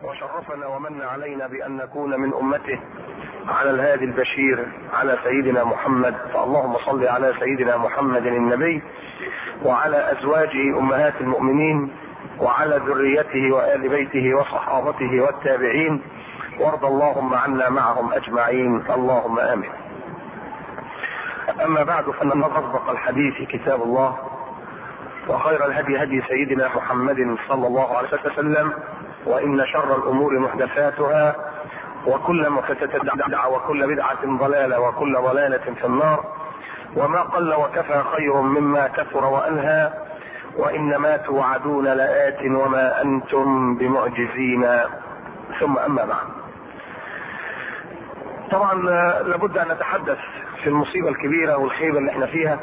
وشرفنا ومن علينا بأن نكون من أمته على الهادي البشير على سيدنا محمد فاللهم صل على سيدنا محمد النبي وعلى أزواجه أمهات المؤمنين وعلى ذريته وآل بيته وصحابته والتابعين وارض اللهم عنا معهم أجمعين اللهم آمين أما بعد فإن أصدق الحديث كتاب الله وخير الهدي هدي سيدنا محمد صلى الله عليه وسلم وإن شر الأمور محدثاتها وكل محدثة بدعة وكل بدعة ضلالة وكل ضلالة في النار وما قل وكفى خير مما كثر وألهى وإنما توعدون لآت وما أنتم بمعجزين ثم أما بعد طبعا لابد أن نتحدث في المصيبة الكبيرة والخيبة اللي احنا فيها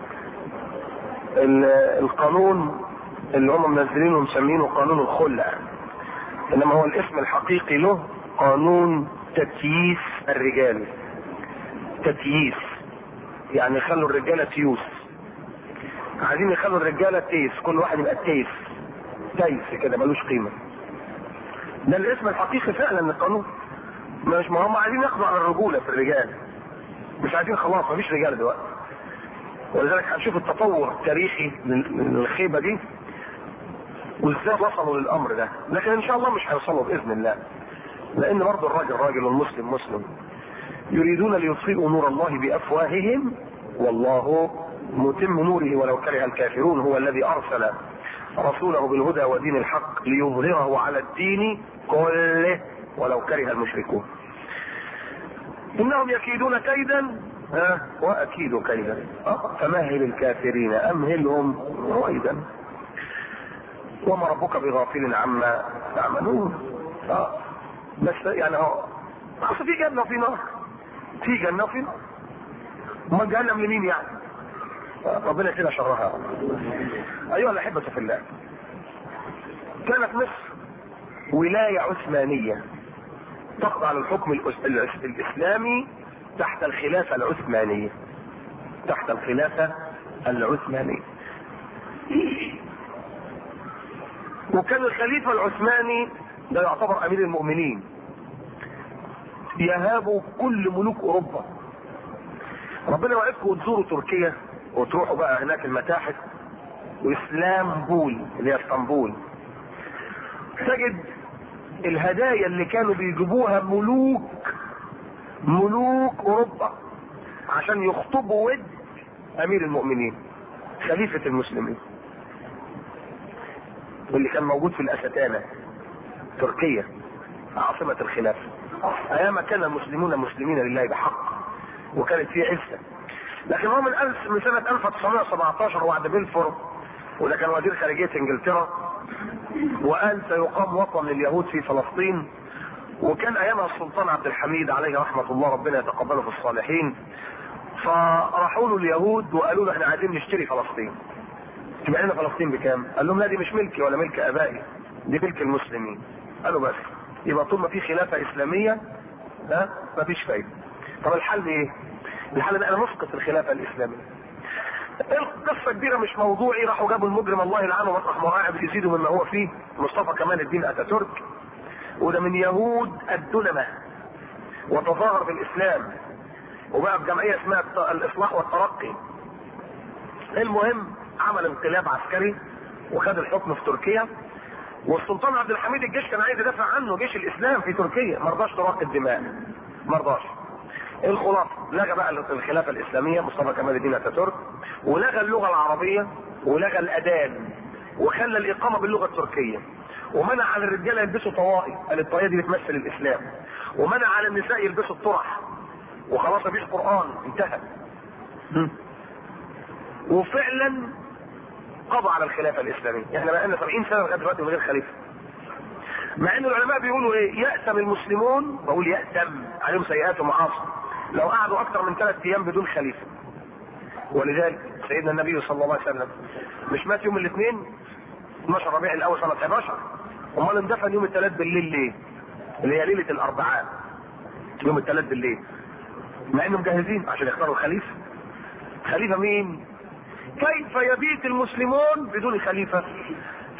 القانون اللي هم منزلينه مسمينه قانون الخلع انما هو الاسم الحقيقي له قانون تتييس الرجال تتييس يعني يخلوا الرجاله تيوس عايزين يخلوا الرجاله تيس كل واحد يبقى تيس تيس كده ملوش قيمه ده الاسم الحقيقي فعلا للقانون مش ما هم عايزين ياخدوا على الرجوله في الرجال مش عايزين خلاص مفيش رجال دلوقتي ولذلك هنشوف التطور التاريخي من الخيبه دي وازاي وصلوا للامر ده لكن ان شاء الله مش هيوصلوا باذن الله لان برضه الراجل راجل والمسلم مسلم يريدون ليطفئوا نور الله بافواههم والله متم نوره ولو كره الكافرون هو الذي ارسل رسوله بالهدى ودين الحق ليظهره على الدين كله ولو كره المشركون انهم يكيدون كيدا ها واكيد كيدا فمهل الكافرين امهلهم رويدا وما ربك بغافل عما تعملون اه بس يعني هو اصل في جنه وفي نار في جنه وفي نار ما جهنم لمين يعني ربنا كده شرها ايها الاحبه في الله كانت مصر ولايه عثمانيه تخضع للحكم الاسلامي تحت الخلافه العثمانيه تحت الخلافه العثمانيه وكان الخليفة العثماني ده يعتبر أمير المؤمنين يهاب كل ملوك أوروبا ربنا وعدكم وتزوروا تركيا وتروحوا بقى هناك المتاحف وإسلامبول اللي هي اسطنبول تجد الهدايا اللي كانوا بيجيبوها ملوك ملوك أوروبا عشان يخطبوا ود أمير المؤمنين خليفة المسلمين واللي كان موجود في الاستانه تركيا عاصمه الخلافه ايام كان المسلمون مسلمين لله بحق وكانت فيه عزه لكن هو من ألف من سنه 1917 وعد بلفور وده كان وزير خارجيه انجلترا وقال سيقام وطن لليهود في فلسطين وكان ايامها السلطان عبد الحميد عليه رحمه الله ربنا يتقبله في الصالحين فراحوا له اليهود وقالوا له احنا عايزين نشتري فلسطين تبقى لنا فلسطين بكام؟ قال لهم لا دي مش ملكي ولا ملك ابائي دي ملك المسلمين قالوا بس يبقى طول ما في خلافه اسلاميه ها مفيش فايده طب الحل ايه؟ الحل ان انا نسقط الخلافه الاسلاميه القصه كبيره مش موضوعي راحوا جابوا المجرم الله يلعنه مطرح ما قاعد يزيدوا مما هو فيه مصطفى كمال الدين اتاتورك وده من يهود الدنمه وتظاهر بالاسلام وبقى في جمعيه اسمها الاصلاح والترقي المهم عمل انقلاب عسكري وخد الحكم في تركيا والسلطان عبد الحميد الجيش كان عايز يدافع عنه جيش الاسلام في تركيا ما رضاش تراق الدماء ما رضاش الخلاصه لغى بقى الخلافه الاسلاميه مصطفى كمال الدين اتاتورك ولغى اللغه العربيه ولغى الاذان وخلى الاقامه باللغه التركيه ومنع على الرجاله يلبسوا طواقي قال الطاقيه دي بتمثل الاسلام ومنع على النساء يلبسوا الطرح وخلاص مفيش قران انتهى وفعلا قضى على الخلافه الاسلاميه احنا بقى لنا 70 سنه لغايه دلوقتي من غير خليفه مع ان العلماء بيقولوا ايه يأتم المسلمون بقول يأتم عليهم سيئات ومعاصي لو قعدوا اكثر من ثلاث ايام بدون خليفه ولذلك سيدنا النبي صلى الله عليه وسلم مش مات يوم الاثنين 12 ربيع الاول سنه 11 امال اندفن يوم الثلاث بالليل ليه؟ اللي هي ليله الاربعاء يوم الثلاث بالليل مع انهم مجهزين عشان يختاروا الخليفه خليفه مين؟ كيف يبيت المسلمون بدون خليفه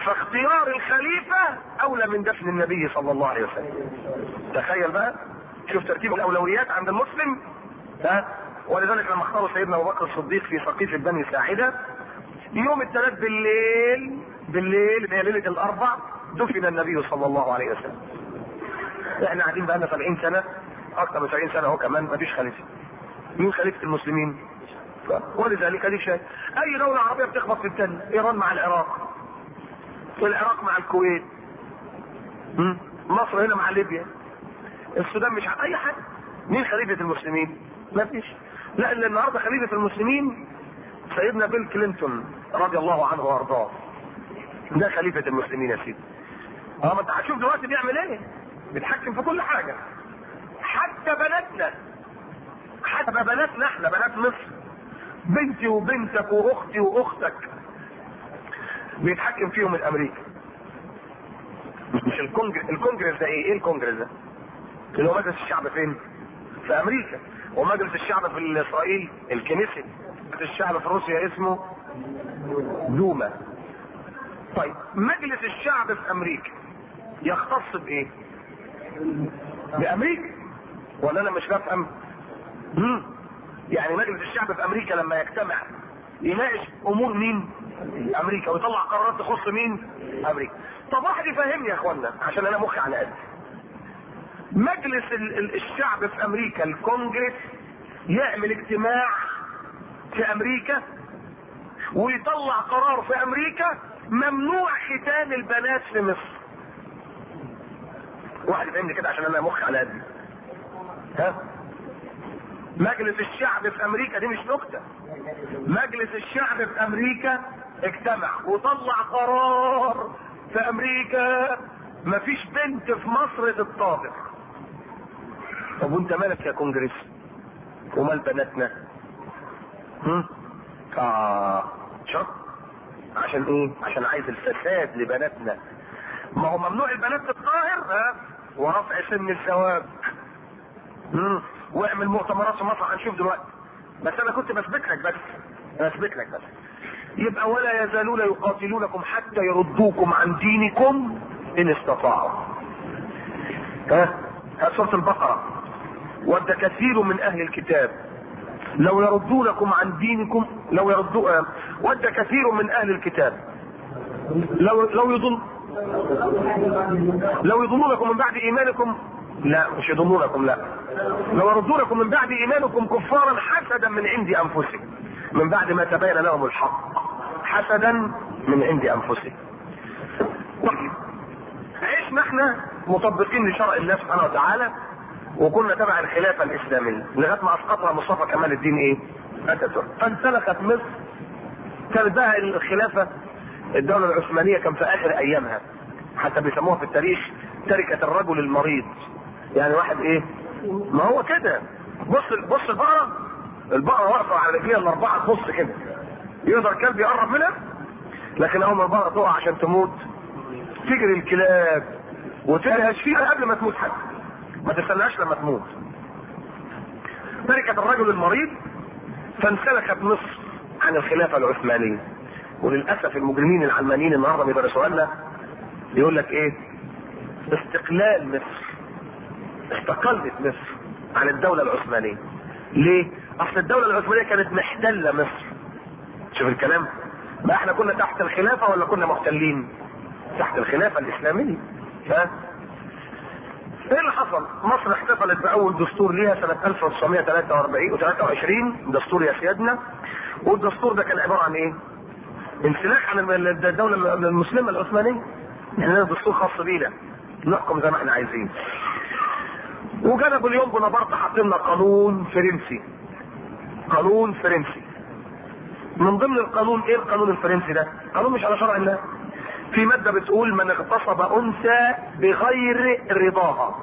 فاختيار الخليفة أولى من دفن النبي صلى الله عليه وسلم تخيل بقى شوف ترتيب الأولويات عند المسلم ها ولذلك لما اختاروا سيدنا أبو بكر الصديق في سقيفة بني ساعدة يوم الثلاث بالليل بالليل اللي هي ليلة الأربع دفن النبي صلى الله عليه وسلم احنا قاعدين بقى لنا 70 سنة أكثر من 70 سنة أهو كمان مفيش خليفة مين خليفة المسلمين؟ ولذلك دي شيء أي دولة عربية بتخبط في الثانية إيران مع العراق والعراق مع الكويت م? مصر هنا مع ليبيا السودان مش ع- اي حاجه مين خليفه المسلمين ما فيش لا اللي النهارده خليفه المسلمين سيدنا بيل كلينتون رضي الله عنه وارضاه ده خليفه المسلمين يا سيدي اه ما انت هتشوف دلوقتي بيعمل ايه بيتحكم في كل حاجه حتى بناتنا حتى بناتنا احنا بنات مصر بنتي وبنتك واختي واختك بيتحكم فيهم الامريكا مش الكونجرس الكونجرس ده ايه؟ ايه الكونجرس ده؟ اللي هو مجلس الشعب فين؟ في امريكا ومجلس الشعب في اسرائيل الكنيسة مجلس الشعب في روسيا اسمه دوما طيب مجلس الشعب في امريكا يختص بايه؟ بامريكا ولا انا مش بفهم؟ مم. يعني مجلس الشعب في امريكا لما يجتمع يناقش امور مين؟ امريكا ويطلع قرارات تخص مين؟ امريكا. طب واحد يفهمني يا اخوانا عشان انا مخي على قد. مجلس ال- ال- الشعب في امريكا الكونجرس يعمل اجتماع في امريكا ويطلع قرار في امريكا ممنوع ختان البنات في مصر. واحد يفهمني كده عشان انا مخي على قد. ها؟ مجلس الشعب في امريكا دي مش نكته مجلس الشعب في امريكا اجتمع وطلع قرار في امريكا مفيش بنت في مصر تتطابق طب وانت مالك يا كونجرس ومال بناتنا هم؟ اه شوف عشان ايه عشان عايز الفساد لبناتنا ما هو ممنوع البنات تتطهر ها ورفع سن الزواج مم. واعمل مؤتمرات في مصر هنشوف دلوقتي بس انا كنت بثبت لك بس بثبت لك بس يبقى ولا يزالون يقاتلونكم حتى يردوكم عن دينكم ان استطاعوا ها ها سوره البقره ود كثير من اهل الكتاب لو يردونكم عن دينكم لو يردوا آه، ود كثير من اهل الكتاب لو لو يضل لو يضلونكم من بعد ايمانكم لا مش يضلونكم لا لو يردونكم من بعد ايمانكم كفارا حسدا من عند انفسهم من بعد ما تبين لهم الحق حسدا من عند انفسهم طيب عشنا احنا مطبقين لشرع الله سبحانه وتعالى وكنا تبع الخلافه الاسلاميه لغايه ما اسقطها مصطفى كمال الدين ايه؟ اتاتورك فانسلخت مصر كانت بقى الخلافه الدوله العثمانيه كان في اخر ايامها حتى بيسموها في التاريخ تركه الرجل المريض يعني واحد ايه؟ ما هو كده بص بص البقره البقره واقفه على رجليها الاربعه تبص كده يقدر كلب يقرب منها لكن اول ما البقره تقع عشان تموت تجري الكلاب وتنهش فيها قبل ما تموت حتى ما تستناش لما تموت تركت الرجل المريض فانسلخت مصر عن الخلافه العثمانيه وللاسف المجرمين العلمانيين النهارده بيدرسوها لنا يقول لك ايه استقلال مصر استقلت مصر عن الدولة العثمانية ليه؟ اصل الدولة العثمانية كانت محتلة مصر شوف الكلام ما احنا كنا تحت الخلافة ولا كنا محتلين تحت الخلافة الاسلامية ها ايه اللي حصل؟ مصر احتفلت باول دستور ليها سنة 1943 و23 دستور يا سيادنا والدستور ده كان عبارة عن ايه؟ انسلاخ عن الدولة المسلمة العثمانية يعني لنا دستور خاص بينا نحكم زي ما احنا عايزين وجا نابليون بونابرت حط لنا قانون فرنسي قانون فرنسي من ضمن القانون ايه القانون الفرنسي ده؟ قانون مش على شرع الله في ماده بتقول من اغتصب انثى بغير رضاها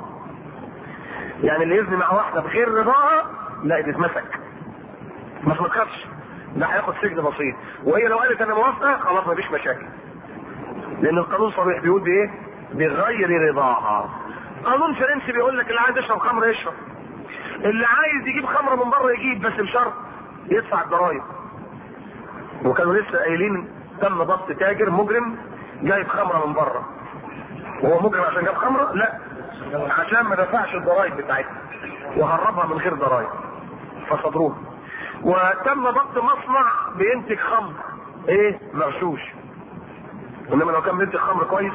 يعني اللي يزني مع واحده بغير رضاها لا يتمسك ما تفكرش ده هياخد سجن بسيط وهي لو قالت انا موافقه خلاص مفيش مشاكل لان القانون صريح بيقول بايه بغير رضاها قانون فرنسي بيقول لك اللي عايز يشرب خمر يشرب اللي عايز يجيب خمره من بره يجيب بس بشرط يدفع الضرايب وكانوا لسه قايلين تم ضبط تاجر مجرم جايب خمره من بره وهو مجرم عشان جاب خمره لا عشان ما دفعش الضرايب بتاعتها وهربها من غير ضرايب فصدروها وتم ضبط مصنع بينتج خمر ايه مغشوش انما لو كان بينتج خمر كويس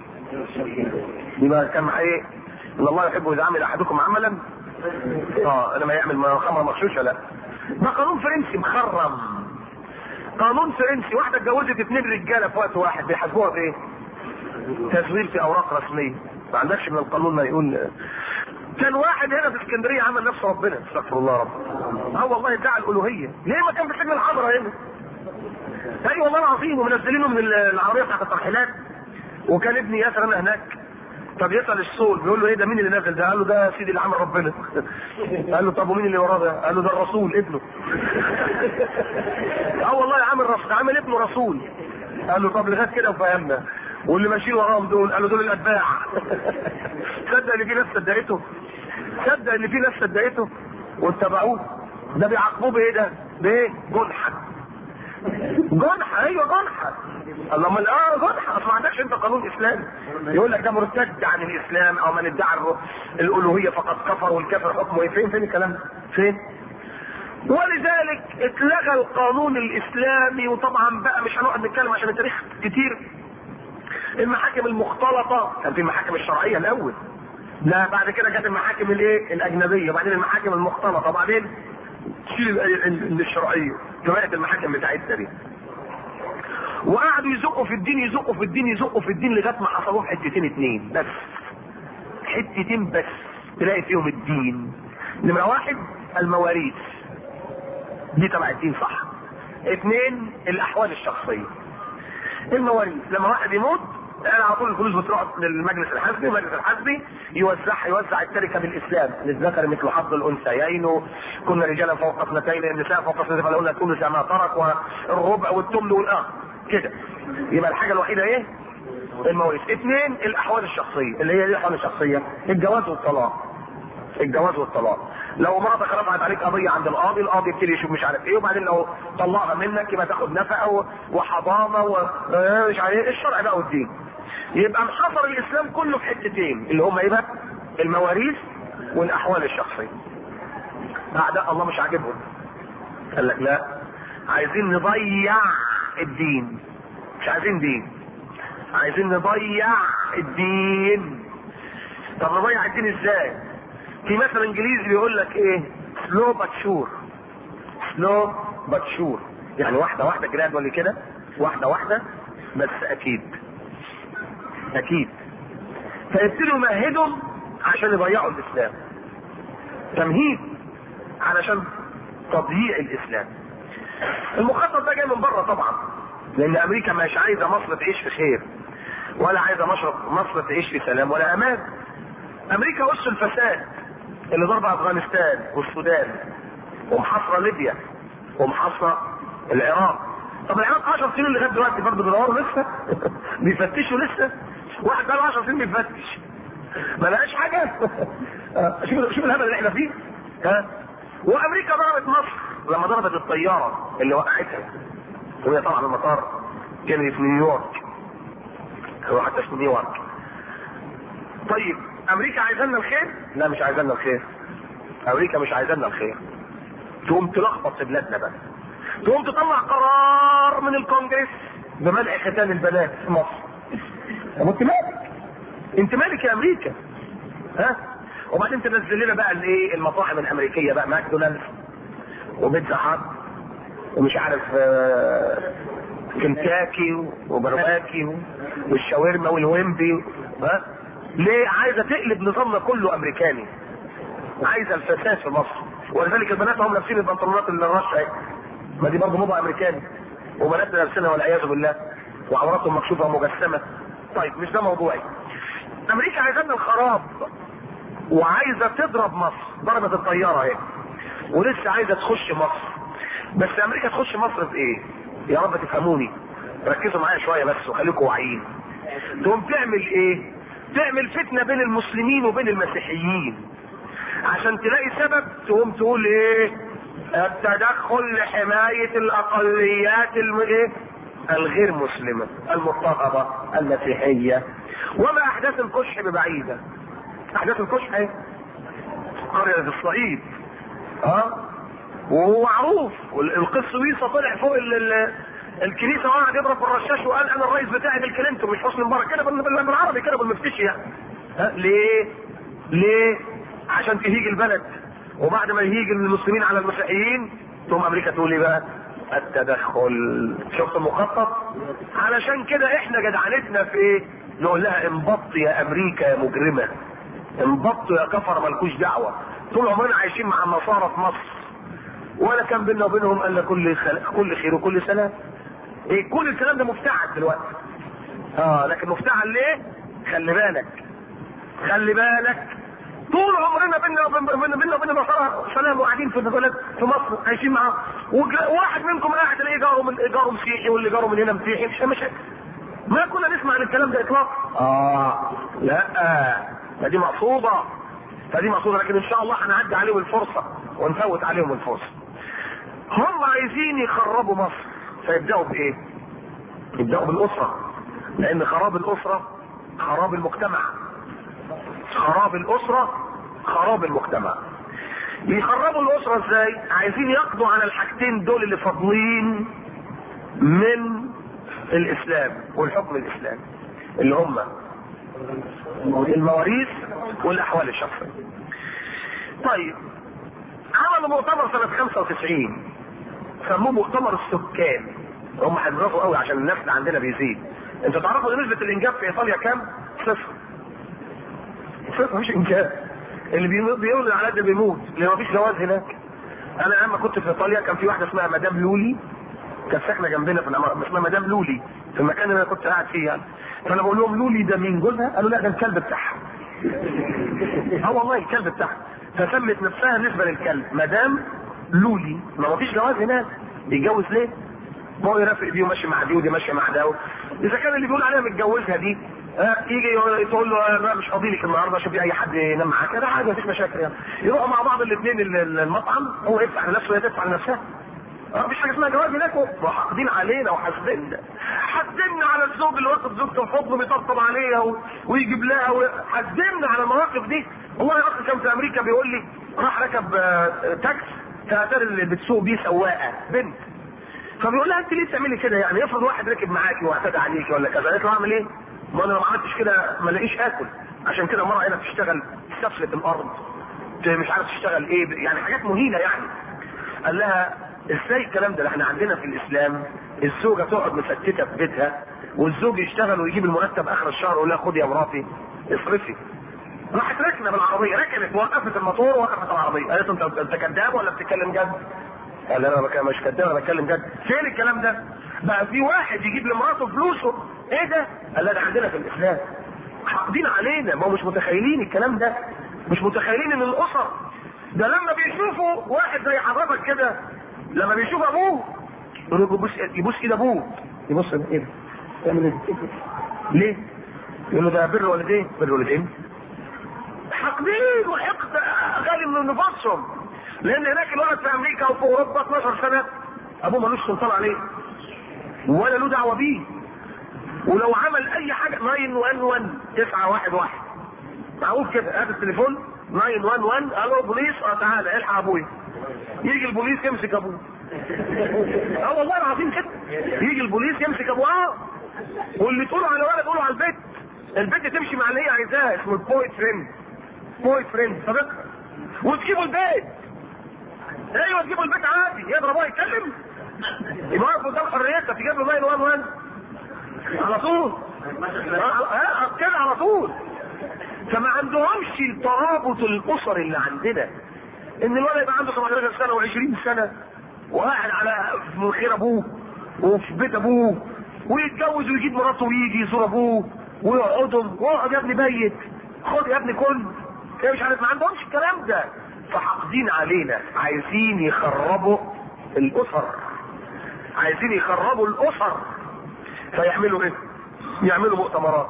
يبقى كان ايه ان الله يحب اذا عمل احدكم عملا اه انما يعمل خمره مغشوشه لا ده قانون فرنسي مخرم قانون فرنسي واحده اتجوزت اثنين رجاله في وقت واحد بيحاسبوها بايه؟ تزوير في اوراق رسميه ما عندكش من القانون ما يقول كان واحد هنا في اسكندريه عمل نفسه ربنا استغفر الله رب اه والله ادعى الالوهيه ليه ما كان في سجن الحضره هنا اي والله العظيم ومنزلينه من العربيه بتاعت الترحيلات وكان ابني ياسر انا هناك طب يسال الصول بيقول له ايه ده مين اللي نزل ده؟ قال له ده سيدي اللي عمل ربنا. قال له طب ومين اللي وراه ده؟ قال له ده الرسول ابنه. اه والله عامل رسول عامل ابنه رسول. قال له طب لغايه كده وفهمنا. واللي ماشيين وراهم دول قالوا دول الاتباع. تصدق ان في ناس صدقته؟ تصدق ان في ناس صدقته واتبعوه؟ ده بيعاقبوه بايه ده؟ بايه؟ جنحه. جنحه ايوه جنحه. الله امال اه جنحه اصل ما عندكش انت قانون اسلامي يقول لك ده مرتد عن الاسلام او من ادعى الالوهيه فقد كفر والكافر حكمه ايه فين فين الكلام ده؟ فين؟ ولذلك اتلغى القانون الاسلامي وطبعا بقى مش هنقعد نتكلم عشان التاريخ كتير المحاكم المختلطه كان في المحاكم الشرعيه الاول لا بعد كده جت المحاكم الايه الاجنبيه وبعدين المحاكم المختلطه وبعدين تشيل الشرعيه كمان المحاكم بتاعتنا دي وقعدوا يزقوا في الدين يزقوا في الدين يزقوا في الدين لغايه ما حصلوا في حتتين اتنين بس حتتين بس تلاقي فيهم الدين نمرة واحد المواريث دي تبع الدين صح اثنين الاحوال الشخصية المواريث لما واحد يموت على طول الفلوس بتروح للمجلس الحزبي المجلس الحزبي يوزعها يوزع التركه بالاسلام للذكر مثل حظ الانثيين كن رجالا فوق اثنتين النساء فوق اثنتين فلهن الثلث ما ترك والربع والثمن والاه كده يبقى الحاجه الوحيده ايه؟ المواريث اثنين الاحوال الشخصيه اللي هي ايه الاحوال الشخصيه؟ الجواز والطلاق الجواز والطلاق لو مراتك رفعت عليك قضيه عند القاضي القاضي يبتدي يشوف مش عارف ايه وبعدين لو طلقها منك يبقى تاخد نفقه وحضانه ومش عارف ايه الشرع بقى والدين يبقى محصر الاسلام كله في حتتين اللي هم ايه بقى؟ المواريث والاحوال الشخصيه اعداء الله مش عاجبهم قال لك لا عايزين نضيع الدين مش عايزين دين عايزين نضيع الدين طب نضيع الدين ازاي في مثل انجليزي بيقول لك ايه سلو بات شور سلو بات شور يعني واحده واحده جرادولي كده واحده واحده بس اكيد اكيد فيبتدوا يمهدهم عشان يضيعوا الاسلام تمهيد علشان تضييع الاسلام المخطط ده جاي من بره طبعا لان امريكا مش عايزه مصر تعيش في خير ولا عايزه مصر مصر تعيش في سلام ولا امان امريكا وش الفساد اللي ضرب افغانستان والسودان ومحاصره ليبيا ومحاصره العراق طب العراق 10 سنين لغايه دلوقتي برضه بيدوروا لسه بيفتشوا لسه واحد بقى له 10 سنين بيفتش ما لقاش حاجه شوف شوف الهبل اللي احنا فيه ها وامريكا ضربت مصر لما ضربت الطياره اللي وقعتها وهي طبعا المطار كان في نيويورك هو حتى اسمه نيويورك طيب امريكا عايزانا الخير؟ لا مش عايزانا الخير امريكا مش عايزانا الخير تقوم تلخبط في بلادنا بقى تقوم تطلع قرار من الكونجرس بمنع ختان البنات في مصر طب انت مالك؟ انت مالك يا امريكا؟ ها؟ وبعدين تنزل لنا بقى الايه المطاعم الامريكيه بقى ماكدونالدز وبيتزا هات ومش عارف آه كنتاكي وبرباكي والشاورما والويمبي ها ليه عايزه تقلب نظامنا كله امريكاني عايزه الفساد في مصر ولذلك البنات هم لابسين البنطلونات اللي الرش ما دي برضه موضه امريكاني وبناتنا لابسينها والعياذ بالله وعوراتهم مكشوفه ومجسمه طيب مش ده موضوعي امريكا عايزانا الخراب وعايزه تضرب مصر ضربت الطياره اهي ولسه عايزه تخش مصر بس امريكا تخش مصر في ايه؟ يا رب تفهموني ركزوا معايا شويه بس وخليكم واعيين تقوم تعمل ايه؟ تعمل فتنه بين المسلمين وبين المسيحيين عشان تلاقي سبب تقوم تقول ايه؟ التدخل لحمايه الاقليات الم... ايه؟ الغير مسلمة المضطهدة المسيحية وما احداث الكشح ببعيدة احداث الكشح ايه قرية في الصعيد اه وهو معروف القس ويصة طلع فوق ال ال الكنيسه وقعد يضرب بالرشاش وقال انا الرئيس بتاعي بيل كلينتون مش حسني مبارك كده بالعربي كده بالمفتشي يعني ها ليه؟ ليه؟ عشان تهيج البلد وبعد ما يهيج المسلمين على المسيحيين تقوم امريكا تقول ايه بقى؟ التدخل شفت المخطط؟ علشان كده احنا جدعنتنا في ايه؟ نقول لها انبط يا امريكا يا مجرمه انبطوا يا كفر مالكوش دعوه طول عمرنا عايشين مع النصارى في مصر ولا كان بيننا وبينهم الا كل خل... كل خير وكل سلام ايه كل الكلام ده مفتعل دلوقتي اه لكن مفتعل ليه خلي بالك خلي بالك طول عمرنا بينا وبين بينا وبين النصارى سلام وقاعدين في البلد في مصر عايشين معاهم وواحد منكم قاعد تلاقيه جاره من جاره مسيحي واللي جاره من هنا مسيحي مش مشاكل ما كنا نسمع عن الكلام ده اطلاقا اه لا فدي مقصوده فدي مقصوده لكن ان شاء الله هنعدي عليهم الفرصه ونفوت عليهم الفرصه هم عايزين يخربوا مصر فيبداوا بايه؟ يبداوا بالاسره لان خراب الاسره خراب المجتمع خراب الاسره خراب المجتمع يخربوا الاسره ازاي؟ عايزين يقضوا على الحاجتين دول اللي فاضلين من الاسلام والحكم الاسلامي اللي هم المواريث والاحوال الشخصيه. طيب عملوا مؤتمر سنه 95 سموه مؤتمر السكان هم هيضغطوا قوي عشان النسل عندنا بيزيد انتوا تعرفوا نسبه الانجاب في ايطاليا كام؟ صفر صفر مفيش انجاب اللي بيولد على قد بيموت لان مفيش جواز هناك انا لما كنت في ايطاليا كان في واحده اسمها مدام لولي كانت ساكنه جنبنا في العماره اسمها مدام لولي في المكان اللي انا كنت قاعد فيه يعني فانا بقول لهم لولي ده مين جوزها؟ قالوا لا ده الكلب بتاعها اه والله الكلب بتاعها فسمت نفسها نسبه للكلب مدام لولي ما مفيش جواز هناك يتجوز ليه؟ ما هو يرافق دي وماشي مع دي ودي ماشيه مع ده اذا كان اللي بيقول عليها متجوزها دي آه يجي تقول له آه مش فاضي لك النهارده شوفي اي حد ينام معاك ده عادي مفيش مشاكل يعني يروحوا مع بعض الاثنين المطعم هو يدفع لنفسه وهي تدفع لنفسها اه مفيش حاجه اسمها جواز هناك وحاقدين علينا وحاسديننا حاسديننا على الزوج اللي واخد زوجته في حضنه بيطبطب عليها و... ويجيب لها و... حاسديننا على المواقف دي والله اخ كان في امريكا بيقول لي راح ركب آه تاكس فاتار اللي بتسوق بيه سواقه بنت فبيقول لها انت ليه بتعملي كده يعني افرض واحد ركب معاكي واعتدى عليكي ولا كذا قالت له اعمل ايه؟ ما انا لو ما عملتش كده ما الاقيش اكل عشان كده المراه هنا بتشتغل سفله الارض مش عارف تشتغل ايه يعني حاجات مهينه يعني قال لها ازاي الكلام ده احنا عندنا في الاسلام الزوجه تقعد مستته في بيتها والزوج يشتغل ويجيب المرتب اخر الشهر ويقول لها خدي يا مراتي اصرفي راحت ركنه بالعربيه ركنت وقفت الموتور ووقفت العربيه قالت انت انت كذاب ولا بتتكلم جد؟ قال انا بك- مش كذاب انا بتكلم جد فين الكلام ده؟ بقى في واحد يجيب لمراته فلوسه ايه ده؟ قال لا ده عندنا في الاسلام حاقدين علينا ما هو مش متخيلين الكلام ده مش متخيلين ان الاسر ده لما بيشوفوا واحد زي حضرتك كده لما بيشوف ابوه يقول له يبص يبص ايد ابوه يبص ايه ده؟ يعمل ايه؟ ليه؟ يقول له ده بر والدين بر والدين حاقدين وحقد غالي من نفوسهم لان هناك الولد في امريكا وفي اوروبا 12 سنه ابوه ملوش سلطان عليه ولا له دعوه بيه ولو عمل اي حاجه 911 911 معروف كده هات التليفون 911 الو بوليس اه تعالى الحق ابويا يجي البوليس يمسك ابوه اه والله العظيم كده يجي البوليس يمسك ابوه اه واللي تقوله على ولد قوله على البيت البنت تمشي مع اللي هي عايزاه اسمه البوي فريند بوي فريند صديقها وتجيبوا البيت ايوه تجيبوا البيت عادي يضرب هو يتكلم يبقى واقف قدام حريتك تجيب له 911 على طول اه اه كده على طول فما عندهمش الترابط الاسري اللي عندنا ان الولد يبقى عنده 17 سنه و20 سنه وقاعد على في خير ابوه وفي بيت ابوه ويتجوز ويجيب مراته ويجي يزور ابوه ويقعدوا واقعد يا ابني بيت خد يا ابني كل كده مش عارف ما عندهمش الكلام ده فحاقدين علينا عايزين يخربوا الاسر عايزين يخربوا الاسر فيعملوا ايه؟ يعملوا مؤتمرات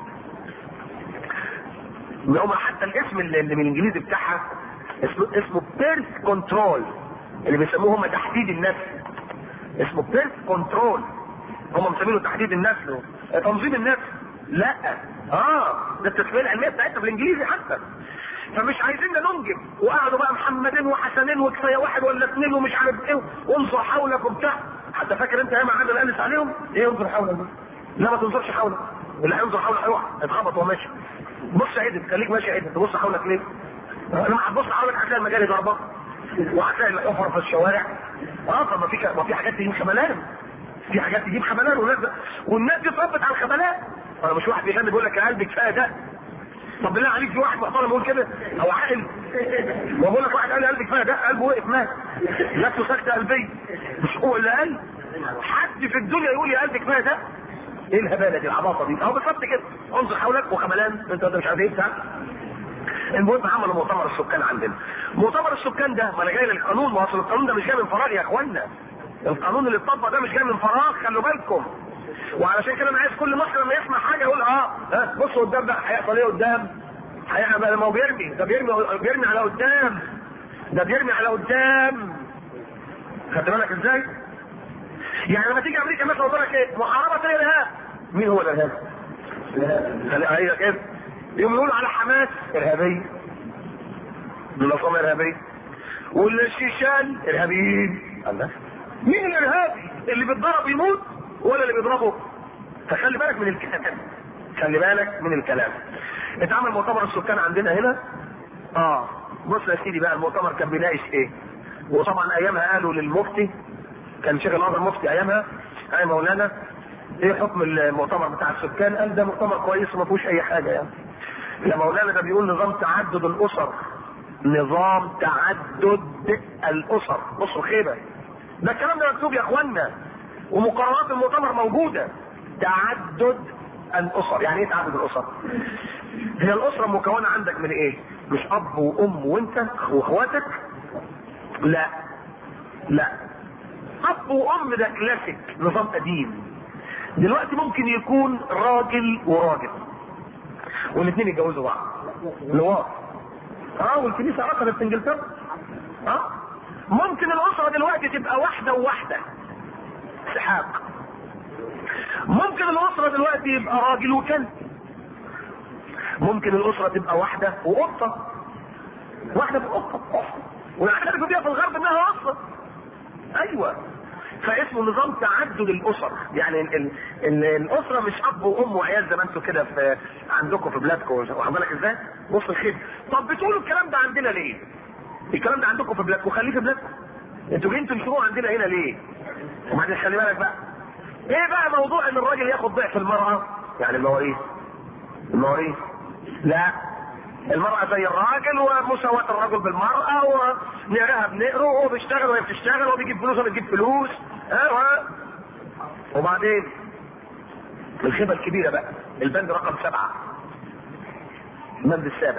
هم حتى الاسم اللي اللي من الانجليزي بتاعها اسمه اسمه بيرث كنترول اللي بيسموه هم تحديد النسل اسمه بيرث كنترول هم مسمينه تحديد النسل تنظيم النسل لا اه ده التسميه العلميه بتاعتنا بالانجليزي حتى فمش عايزيننا ننجب وقعدوا بقى محمدين وحسنين وكفايه واحد ولا اثنين ومش عارف ايه وانظر حولك وبتاع حتى فاكر انت ايام عادل قالس عليهم ايه انظر حولك ده لا ما تنظرش حولك اللي هينظر حولك هيقع هيتخبط وهو ماشي بص عدل خليك ماشي عدل تبص حولك ليه؟ لما هتبص حولك هتلاقي المجال يضربك وهتلاقي الحفر في الشوارع اه فما في ما في حاجات تجيب خملان في حاجات تجيب خملان والناس والناس دي اتربت على الخملان انا مش واحد بيغني بيقول لك يا قلبي كفايه ده طب بالله عليك في واحد محترم يقول كده او عاقل وبقول لك واحد قال لي قلبي كفايه ده قلبه وقف مات نفسه سكته قلبيه مش هو اللي قال حد في الدنيا يقول يا قلبي كفايه ده ايه الهباله دي العباطه دي اهو بالظبط كده انظر حولك وخملان انت انت مش عارف ايه بتاع المهم عملوا مؤتمر السكان عندنا مؤتمر السكان ده ما انا جاي للقانون ما اصل القانون ده مش جاي من فراغ يا اخوانا القانون اللي اتطبق ده مش جاي من فراغ خلوا بالكم وعلشان كده انا عايز كل مصر لما يسمع حاجه يقول اه ها بصوا قدام بقى هيحصل ايه قدام هيعمل ما هو بيرمي ده بيرمي بيرمي على قدام ده بيرمي على قدام خدت بالك ازاي؟ يعني لما تيجي امريكا مثلا تقول لك ايه؟ محاربه الارهاب مين هو الارهاب؟ هي كده يوم يقول على حماس ارهابيه منظمه ارهابيه والشيشان ارهابيين الله مين الارهابي اللي بيتضرب يموت ولا اللي بيضربه فخلي بالك من الكلام خلي بالك من الكلام اتعمل مؤتمر السكان عندنا هنا اه بص يا سيدي بقى المؤتمر كان بيناقش ايه وطبعا ايامها قالوا للمفتي كان شيخ الازهر مفتي ايامها يا مولانا ايه حكم المؤتمر بتاع السكان قال ده مؤتمر كويس وما فيهوش اي حاجه يعني يا مولانا ده بيقول نظام تعدد الاسر نظام تعدد الاسر بصوا خيبه ده الكلام ده مكتوب يا اخوانا ومقررات المؤتمر موجوده تعدد الاسر يعني ايه تعدد الاسر هي الاسره مكونه عندك من ايه مش اب وام وانت واخواتك لا لا اب وام ده كلاسيك نظام قديم دلوقتي ممكن يكون راجل وراجل والاثنين يتجوزوا بعض لواط اه والكنيسه رفضت في انجلترا اه ممكن الاسره دلوقتي تبقى واحده وواحده سحاق ممكن الاسره دلوقتي يبقى راجل وكلب ممكن الاسره تبقى واحده وقطه واحده بقطه والعاده فيها في الغرب انها قطه ايوه فاسمه نظام تعدد الاسر يعني ال ال ال الاسره مش اب وام وعيال زي ما انتوا كده في عندكم في بلادكم واخد بالك ازاي؟ بص الخير طب بتقولوا الكلام ده عندنا ليه؟ الكلام ده عندكم في بلادكم خليه في بلادكم انتوا جايين تنشروه عندنا هنا ليه؟ وبعدين خلي بالك بقى ايه بقى موضوع ان الراجل ياخد ضعف المراه؟ يعني المواريث المواريث لا المرأة زي الراجل ومساواة الرجل بالمرأة ونقرها بنقره وهو بيشتغل وهي بتشتغل وهو بيجيب فلوس وهي بتجيب فلوس ها وبعدين الخيبة الكبيرة بقى البند رقم سبعة البند السابع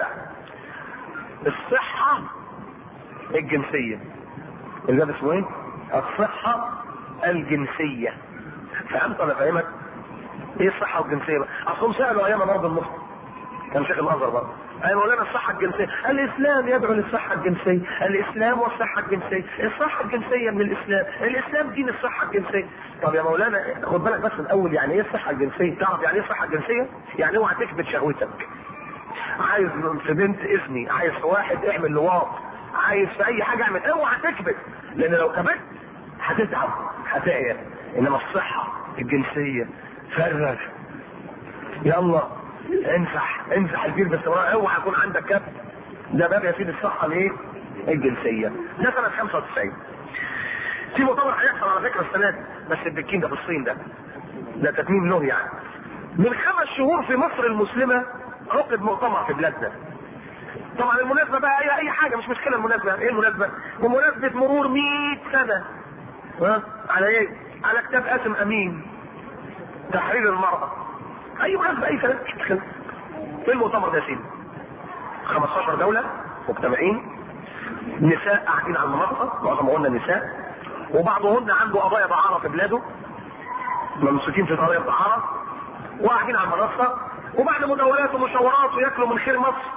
الصحة الجنسية الباب اسمه ايه؟ الصحة الجنسية فهمت ولا فاهمك؟ ايه الصحة والجنسية بقى؟ اصلهم سألوا ايام مرض المفتي كان شيخ الازهر برضه اي مولانا الصحة الجنسية الاسلام يدعو للصحة الجنسية الاسلام والصحة الجنسية الصحة الجنسية من الاسلام الاسلام دين الصحة الجنسية طب يا مولانا خد بالك بس الاول يعني ايه الصحة الجنسية تعرف يعني ايه الصحة الجنسية يعني اوعى تكبت شهوتك عايز في بنت اذني عايز في واحد اعمل لواط عايز في اي حاجة اعمل اوعى تكبت لان لو كبت هتتعب هتعيا انما الصحة الجنسية فرغ يلا امسح امسح البير باستمرار اوعى يكون عندك كبت ده باب يا سيدي الصحه الايه؟ الجنسيه ده سنه 95 في مؤتمر هيحصل على فكره السنه دي بس البكين ده في الصين ده ده تتميم له يعني من خمس شهور في مصر المسلمه عقد مؤتمر في بلادنا طبعا المناسبة بقى اي اي حاجة مش مشكلة المناسبة ايه المناسبة؟ بمناسبة مرور 100 سنة ها على ايه؟ على كتاب قاسم امين تحرير المرأة اي مناسبة اي سنة مش مشكلة ايه المؤتمر ده يا سيدي؟ 15 دولة مجتمعين نساء قاعدين على المنصة معظمهن نساء وبعضهن عنده قضايا دعارة في بلاده ممسوكين في قضايا دعارة وقاعدين على المنصة وبعد مداولات ومشاورات وياكلوا من خير مصر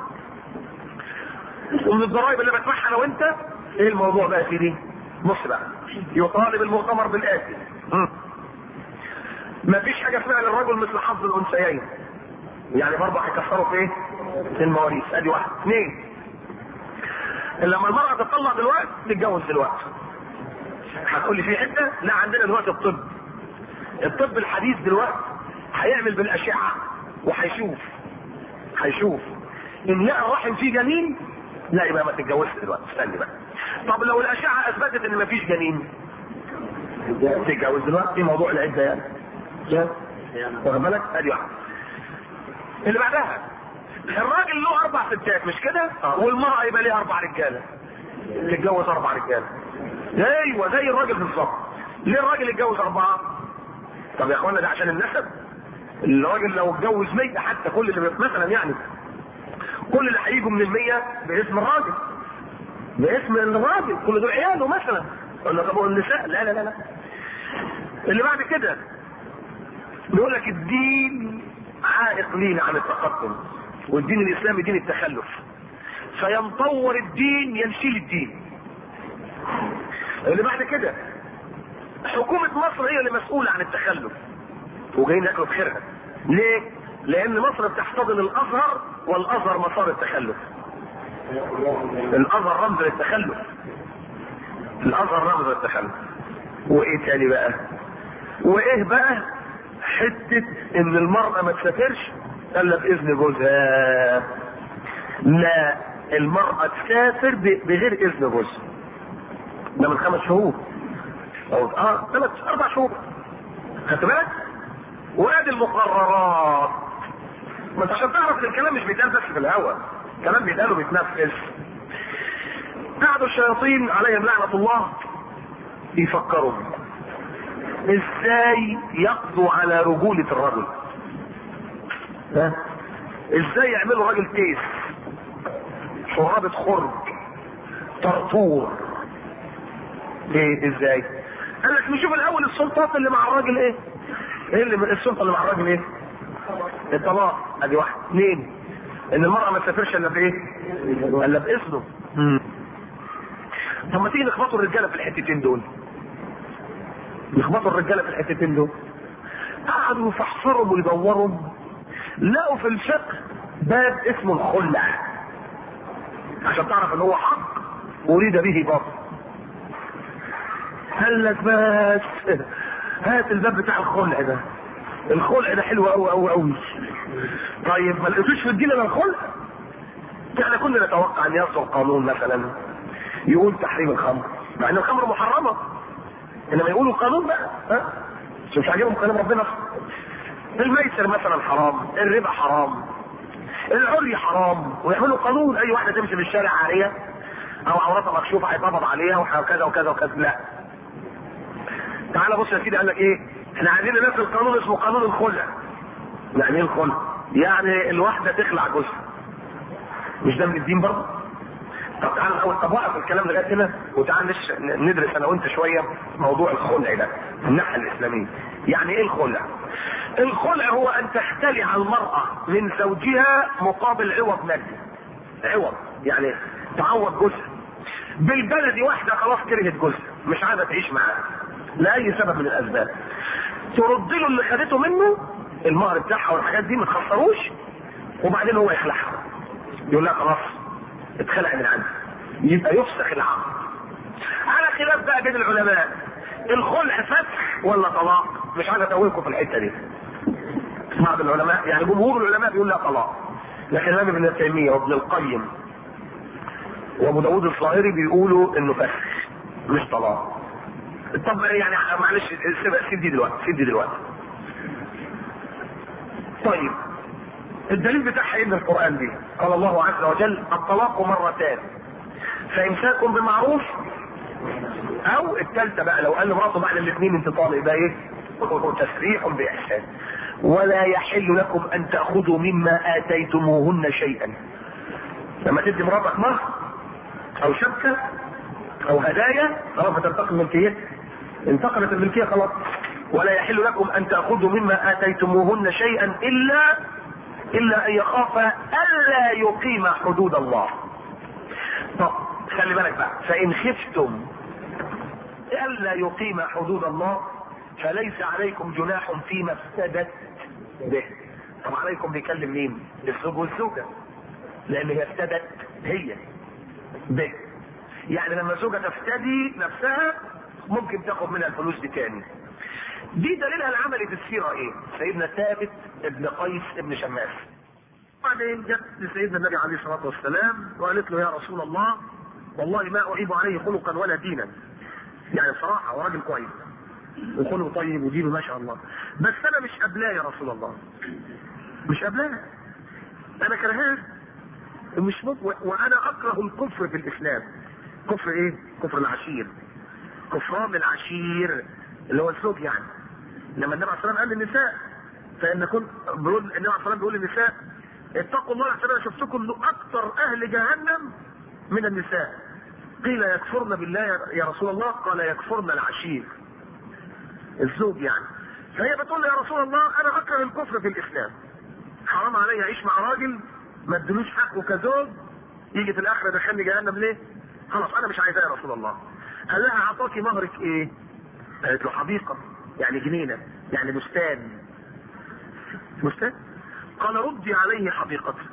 ومن الضرائب اللي بدفعها انا وانت ايه الموضوع بقى يا سيدي؟ بص بقى يطالب المؤتمر بالاتي ما فيش حاجه اسمها للرجل مثل حظ الانثيين يعني برضه هيكسروا في ايه؟ في المواريث ادي واحد اثنين لما المرأة تطلع دلوقتي تتجوز دلوقتي هتقول لي في حتة لا عندنا دلوقتي الطب الطب الحديث دلوقتي هيعمل بالأشعة وهيشوف هيشوف إن لقى الرحم فيه جنين لا يبقى ما تتجوزش دلوقتي استني بقى طب لو الأشعة أثبتت إن مفيش جنين تتجوز دلوقتي في موضوع العدة يعني واخد بالك ادي واحد اللي بعدها الراجل له اربع ستات مش كده والمرأة يبقى ليها اربع رجالة تتجوز اربع رجالة ايوه زي الراجل بالظبط ليه الراجل يتجوز اربعة طب يا اخوانا ده عشان النسب الراجل لو اتجوز 100 حتى كل اللي بي- مثلا يعني كل اللي هيجوا من المية باسم الراجل باسم الراجل كل دول عياله مثلا ولا طب النساء لا لا لا لا اللي بعد كده بيقول لك الدين عائق لينا عن التقدم والدين الاسلامي دين التخلف فينطور الدين ينشيل الدين اللي بعد كده حكومة مصر هي اللي مسؤولة عن التخلف وجايين ياكلوا بخيرها ليه؟ لأن مصر بتحتضن الأزهر والأزهر مسار التخلف الأزهر رمز للتخلف الأزهر رمز للتخلف وإيه تاني بقى؟ وإيه بقى؟ حتة إن المرأة ما تسافرش إلا بإذن جوزها لا المرأة تسافر ب- بغير إذن جوزها ده من خمس شهور أو اه ثلاث أربع شهور خدت بالك؟ وادي المقررات ما انت عشان تعرف ان الكلام مش بيتقال بس في الهوا الكلام بيتقال وبيتنفذ قعدوا الشياطين عليهم لعنة الله يفكروا ازاي يقضوا على رجولة الرجل ها؟ ازاي يعملوا راجل تيس شرابة خرج طرطور ليه ازاي قال لك نشوف الاول السلطات اللي مع الراجل ايه ايه اللي السلطه اللي مع الراجل ايه الطلاق ادي واحد اثنين ان المرأة ما تسافرش الا بايه الا باذنه طب ما تيجي نخبطوا الرجاله في الحتتين دول نخبطوا الرجاله في الحتتين دول قعدوا يفحصرهم ويدورهم لقوا في الفقه باب اسمه الخلع عشان تعرف ان هو حق اريد به باطل قال لك بس هات الباب بتاع الخلع ده الخلع ده حلو قوي قوي قوي طيب ما لقيتوش في الدين الا الخلع احنا كنا نتوقع ان يصدر قانون مثلا يقول تحريم الخمر مع ان الخمر محرمه انما يقولوا قانون بقى ها بس مش عاجبهم كلام ربنا الميسر مثلا حرام الربا حرام العري حرام ويعملوا قانون اي واحده تمشي في الشارع عاريه او عورتها مكشوفه هيتقبض عليها وكذا وكذا وكذا لا تعالى بص يا سيدي قال لك ايه احنا عايزين ننزل قانون اسمه قانون الخلع يعني ايه الخلع يعني الواحده تخلع جوزها مش ده من الدين برضه طب تعالى الاول طب وقف الكلام لغايه هنا وتعالى نش... ندرس انا وانت شويه موضوع الخلع ده من الناحيه الاسلاميه يعني ايه الخلع الخلع هو ان تختلع المراه من زوجها مقابل عوض مادي عوض يعني تعوض جوزها بالبلدي واحده خلاص كرهت جوزها مش عايزه تعيش معاه لاي سبب من الاسباب ترد له اللي خدته منه المهر بتاعها والحاجات دي ما تخسروش وبعدين هو يخلعها يقول لها خلاص اتخلع من عندي يبقى يفسخ العقد على خلاف بقى بين العلماء الخلع فتح ولا طلاق مش عايز اتوهكم في الحته دي بعض العلماء يعني جمهور العلماء بيقول لها طلاق لكن الامام ابن تيميه وابن القيم وابو داود الظاهري بيقولوا انه فسخ مش طلاق طب يعني معلش سيب سيب دي دلوقتي سيب دي دلوقتي طيب الدليل بتاعها ايه من القران دي قال الله عز وجل الطلاق مرتان فامساك بمعروف او الثالثه بقى لو قال لمراته بعد الاثنين انت طالق يبقى ايه تسريح باحسان ولا يحل لكم ان تاخذوا مما اتيتموهن شيئا لما تدي مراتك مهر او شبكه او هدايا خلاص هتنتقل ملكيتها انتقلت الملكيه خلاص ولا يحل لكم ان تاخذوا مما اتيتموهن شيئا الا الا ان يخافا الا يقيم حدود الله طب خلي بالك بقى فان خفتم الا يقيم حدود الله فليس عليكم جناح فيما افتدت به طب عليكم بيكلم مين الزوج والزوجة لان هي افتدت هي به يعني لما الزوجة تفتدي نفسها ممكن تاخد منها الفلوس دي تاني دي دليلها العملي في السيرة ايه سيدنا ثابت ابن قيس ابن شماس بعدين جت لسيدنا النبي عليه الصلاة والسلام وقالت له يا رسول الله والله ما أعيب عليه خلقا ولا دينا يعني بصراحة هو راجل كويس وخلقه طيب ودينه ما شاء الله بس أنا مش قبلاه يا رسول الله مش قبلاه أنا كرهاه مش ممكن وأنا أكره الكفر في الإسلام كفر إيه؟ كفر العشير كفران العشير اللي هو الزوج يعني لما النبي عليه الصلاة والسلام قال للنساء فإن كنت بيقول النبي عليه الصلاة والسلام بيقول للنساء اتقوا الله عشان انا شفتكم اكثر اهل جهنم من النساء قيل يكفرن بالله يا رسول الله قال يكفرن العشير الزوج يعني فهي بتقول له يا رسول الله انا اكره الكفر في الاسلام حرام علي اعيش مع راجل ما ادلوش حقه كزوج يجي في الاخره يدخلني جهنم ليه؟ خلاص انا مش عايزاه يا رسول الله قال لها اعطاكي مهرك ايه؟ قالت له حديقه يعني جنينه يعني بستان بستان قال ردي عليه حديقته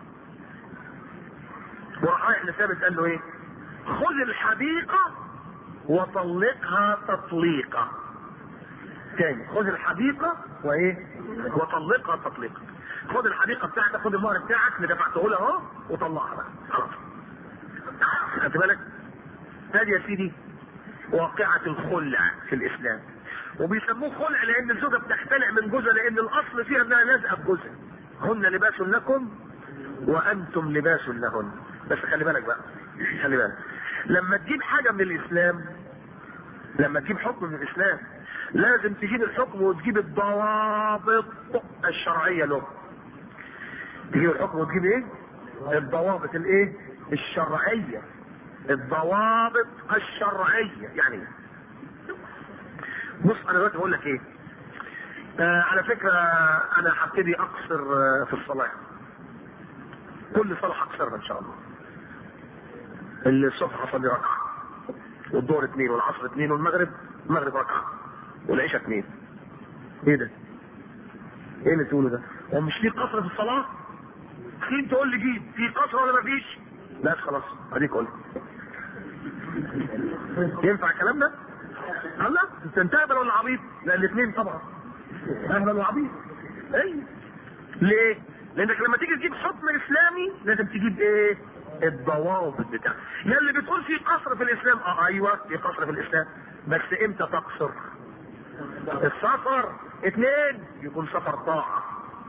وراح رايح لثابت قال له ايه خذ الحديقة وطلقها تطليقة تاني خذ الحديقة وايه وطلقها تطليقة خذ الحديقة بتاعتك خذ المهر بتاعك اللي دفعته لها اهو وطلقها بقى خلاص خدت بالك هذه يا سيدي واقعة الخلع في الاسلام وبيسموه خلع لان الزوجة بتختلع من جوزها لان الاصل فيها انها لازقة بجوزها هن لباس لكم وانتم لباس لهن بس خلي بالك بقى خلي بالك لما تجيب حاجة من الاسلام لما تجيب حكم من الاسلام لازم تجيب الحكم وتجيب الضوابط الشرعية له تجيب الحكم وتجيب ايه الضوابط الايه الشرعية الضوابط الشرعية يعني بص انا دلوقتي بقول لك ايه آه على فكرة انا هبتدي اقصر آه في الصلاة كل صلاة هقصرها ان شاء الله الصبح هصلي ركعة والظهر اثنين والعصر اثنين والمغرب المغرب ركعة والعشاء اثنين ايه ده؟ ايه اللي تقوله ده؟ هو مش في قصر في الصلاة؟ مين تقول لي جيب في قصر ولا مفيش؟ لا خلاص اديك قول ينفع الكلام ده؟ الله انت انت اهبل ولا عبيط؟ لا الاثنين طبعا اهبل وعبيط اي ليه؟ لانك لما تيجي تجيب حكم اسلامي لازم تجيب ايه؟ الضوابط بتاعته يا اللي بتقول في قصر في الاسلام اه ايوه في قصر في الاسلام بس امتى تقصر؟ السفر اثنين يكون سفر طاعة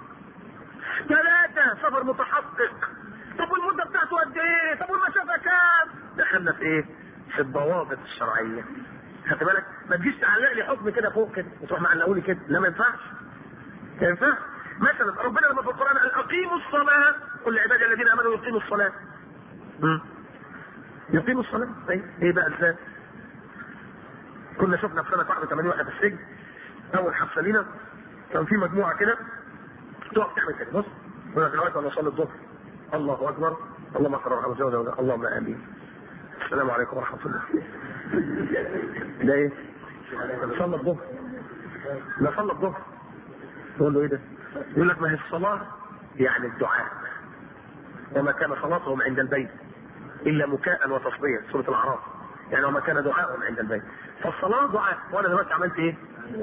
ثلاثة سفر متحقق طب والمدة بتاعته قد ايه؟ طب والمسافة كام؟ دخلنا في ايه؟ في الضوابط الشرعية خدت بالك؟ ما تجيش تعلق لي حكم كده فوق كده وتروح معلقه لي كده لا ما ينفعش ما ينفعش مثلا ربنا لما في القرآن قال أقيموا الصلاة قل لعبادي الذين آمنوا يقيموا الصلاة م. يقيموا الصلاة ايه ايه بقى ازاي؟ كنا شفنا في سنة واحدة 8 واحنا في السجن أول حفلة لينا كان في مجموعة كده تقف تعمل كده بص يقول لك دلوقتي أنا أصلي الظهر الله أكبر اللهم صل على محمد اللهم آمين السلام عليكم ورحمة الله ده إيه؟ صلى الظهر لا صلى الظهر تقول له إيه ده؟ يقول لك ما هي الصلاة يعني الدعاء وما كان صلاتهم عند البيت إلا مكاء وتصدية سورة الأعراف يعني وما كان دعاءهم عند البيت فالصلاة دعاء وأنا دلوقتي عملت إيه؟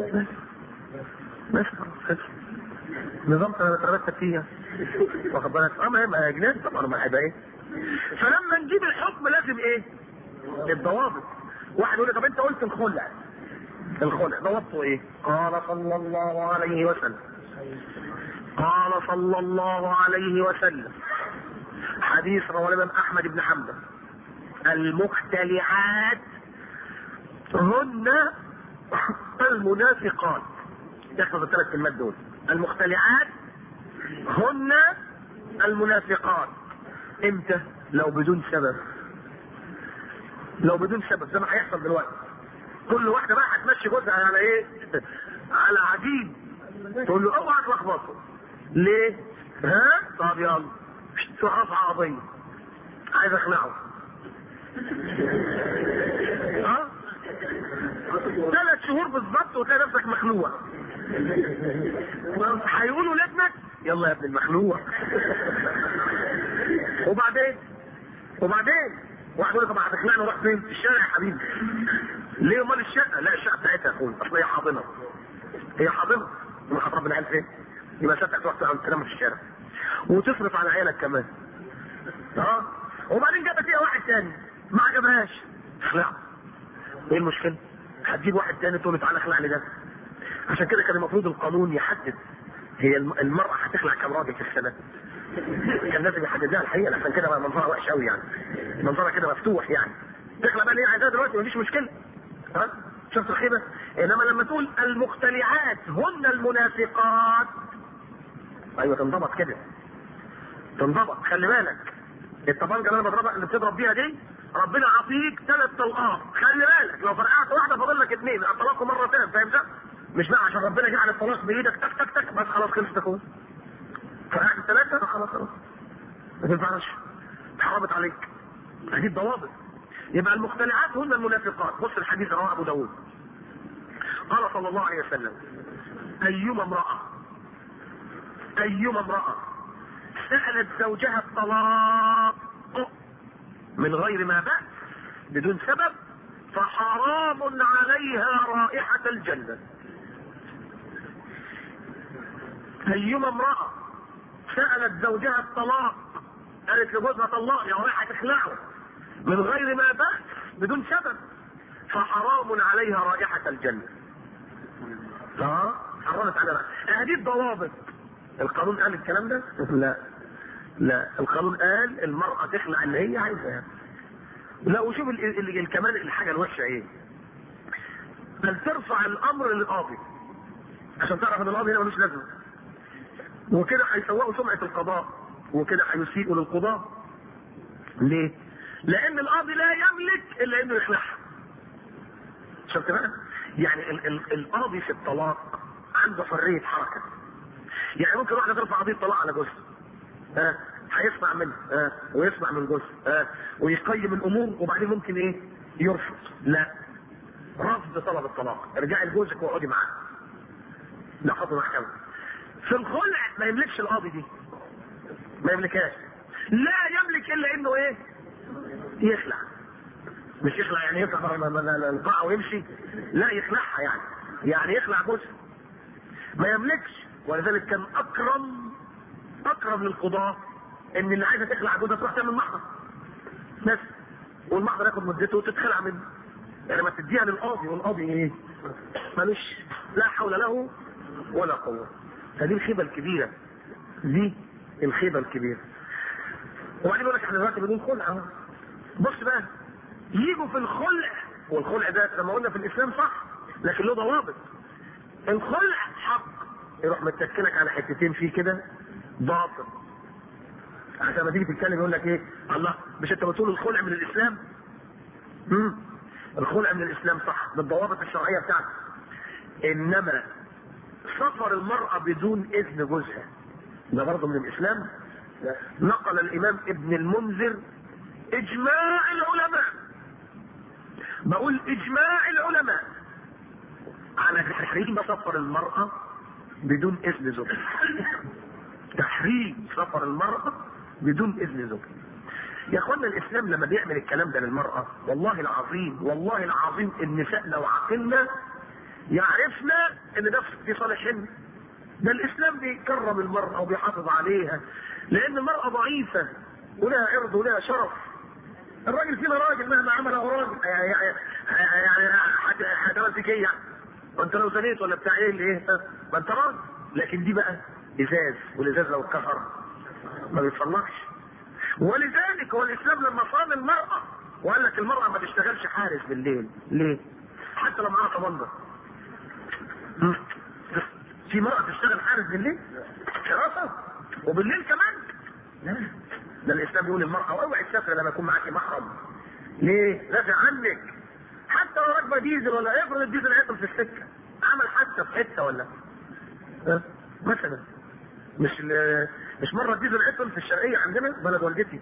بس خلاص نظام ترتب فيها واخد بالك اه ما هي ما هي جنان طبعا ما هيبقى ايه فلما نجيب الحكم لازم ايه الضوابط واحد يقول لي طب انت قلت الخلع الخلع ضوابطه ايه قال صلى الله عليه وسلم قال صلى الله عليه وسلم حديث رواه الامام احمد بن حنبل المختلعات هن المنافقات يحفظ الثلاث كلمات دول المختلعات هن المنافقات امتى لو بدون سبب لو بدون سبب زي ما هيحصل دلوقتي كل واحده بقى هتمشي جوزها على ايه على عجيب تقول له اوعى تلخبطه ليه ها طب يلا تروح رافعه قضيه عايز اقنعه ها ثلاث شهور بالظبط تبص وتلاقي نفسك مخلوع هيقولوا لابنك يلا يا ابن المخلوع وبعدين وبعدين واحد يقول لك طب هتخلعني نروح فين؟ في الشارع يا حبيبي ليه امال الشقه؟ لا الشقه بتاعتها يا اخويا اصل هي حاضنه هي حاضنه يبقى هتربي العيال فين؟ يبقى ساعتها تروح تنام في الشارع وتصرف على عيالك كمان اه وبعدين جابت فيها واحد تاني ما عجبهاش اخلع ايه المشكله؟ هتجيب واحد تاني تقول له تعالى اخلع لي ده عشان كده كان المفروض القانون يحدد هي الم- المرأة هتخلع كم راجل في السنة؟ كان لازم يحددها الحقيقة عشان كده بقى منظرها وحش قوي يعني. منظرها كده مفتوح يعني. تخلع بقى اللي هي عايزاها دلوقتي مفيش مشكلة. ها؟ شفت الخيبة؟ انما لما تقول المختلعات هن المنافقات ايوه تنضبط كده. تنضبط خلي بالك. الطبنجة اللي انا بضربها اللي بتضرب بيها دي ربنا عطيك ثلاث طلقات خلي بالك لو فرقعت واحده فاضل لك اثنين الطلاق مرتين فاهم ده؟ مش بقى عشان ربنا جعل الطلاق بايدك تك تك تك بس خلاص خلصت اهو فرقعت ثلاثه خلاص خلاص ما تنفعش اتحرمت عليك هذه الضوابط يبقى المختلعات هن المنافقات بص الحديث رواه ابو داود قال صلى الله عليه وسلم ايما امراه ايما امراه سالت زوجها الطلاق من غير ما بأس بدون سبب فحرام عليها رائحة الجنة أيما امرأة سألت زوجها الطلاق قالت لجوزها طلاق يا رايحة تخلعه من غير ما بأس بدون سبب فحرام عليها رائحة الجنة اه حرمت عليها هذه الضوابط القانون قال الكلام ده؟ لا لا القانون قال المرأة تخلع اللي هي عايزاه لا وشوف ال- ال- ال- كمان الحاجة الوحشة ايه بل ترفع الامر للقاضي عشان تعرف ان القاضي هنا ملوش لازمة وكده هيسوقوا سمعة القضاء وكده هيسيئوا للقضاء ليه؟ لان القاضي لا يملك الا انه يخلعها شفت بقى؟ يعني ال- ال- القاضي في الطلاق عنده حرية حركة يعني ممكن واحدة ترفع قضية طلاق على جوزها ها هيسمع منه ها ويسمع من جوزها ها ويقيم الامور وبعدين ممكن ايه يرفض لا رفض طلب الطلاق ارجعي لجوزك واقعدي معاه ده خطوه محكمه في الخلع ما يملكش القاضي دي ما يملكهاش لا يملك الا انه ايه يخلع مش يخلع يعني يفتح القاعه ويمشي لا يخلعها يعني يعني يخلع جوزها ما يملكش ولذلك كان اكرم اقرب للقضاء ان اللي عايزه تخلع جوزها تروح تعمل محضر بس والمحضر ياخد مدته وتتخلع منه يعني ما تديها للقاضي والقاضي ايه؟ ملوش لا حول له ولا قوه فدي الخيبه الكبيره دي الخيبه الكبيره وبعدين يقول لك احنا دلوقتي بدون خلع اهو بص بقى يجوا في الخلع والخلع ده لما قلنا في الاسلام صح لكن له ضوابط الخلع حق يروح متكلك على حتتين فيه كده باطل عشان ما تيجي تتكلم يقول لك ايه الله مش انت بتقول الخلع من الاسلام امم الخلع من الاسلام صح بالضوابط الشرعيه بتاعته انما سفر المراه بدون اذن جوزها ده برضه من الاسلام نقل الامام ابن المنذر اجماع العلماء بقول اجماع العلماء على تحريم سفر المراه بدون اذن زوجها تحريم سفر المرأة بدون إذن زوجها. يا اخوانا الإسلام لما بيعمل الكلام ده للمرأة والله العظيم والله العظيم النساء لو عقلنا يعرفنا إن ده في صالحنا. ده الإسلام بيكرم المرأة وبيحافظ عليها لأن المرأة ضعيفة ولها عرض ولها شرف. الراجل فينا راجل مهما عمل هو راجل يعني يعني هتمسك ايه يعني؟ وانت لو زنيت ولا بتاع ايه اللي ايه؟ ما انت راجل لكن دي بقى ازاز والازاز لو اتكسر ما بيتصلحش ولذلك هو الاسلام لما صان المراه وقال لك المراه ما تشتغلش حارس بالليل ليه؟ حتى لو معاها طبنجه في مرأة تشتغل حارس بالليل؟ حراسة وبالليل كمان؟ لا ده الإسلام بيقول للمرأة اوعي تسافري لما يكون معاكي محرم. ليه؟ دافع عنك. حتى لو راكبة ديزل ولا افرض الديزل هيطل في السكة. عمل حادثة في حتة ولا ها؟ مثلا مش مش مرة الديزل عطل في الشرقية عندنا بلد والدتي.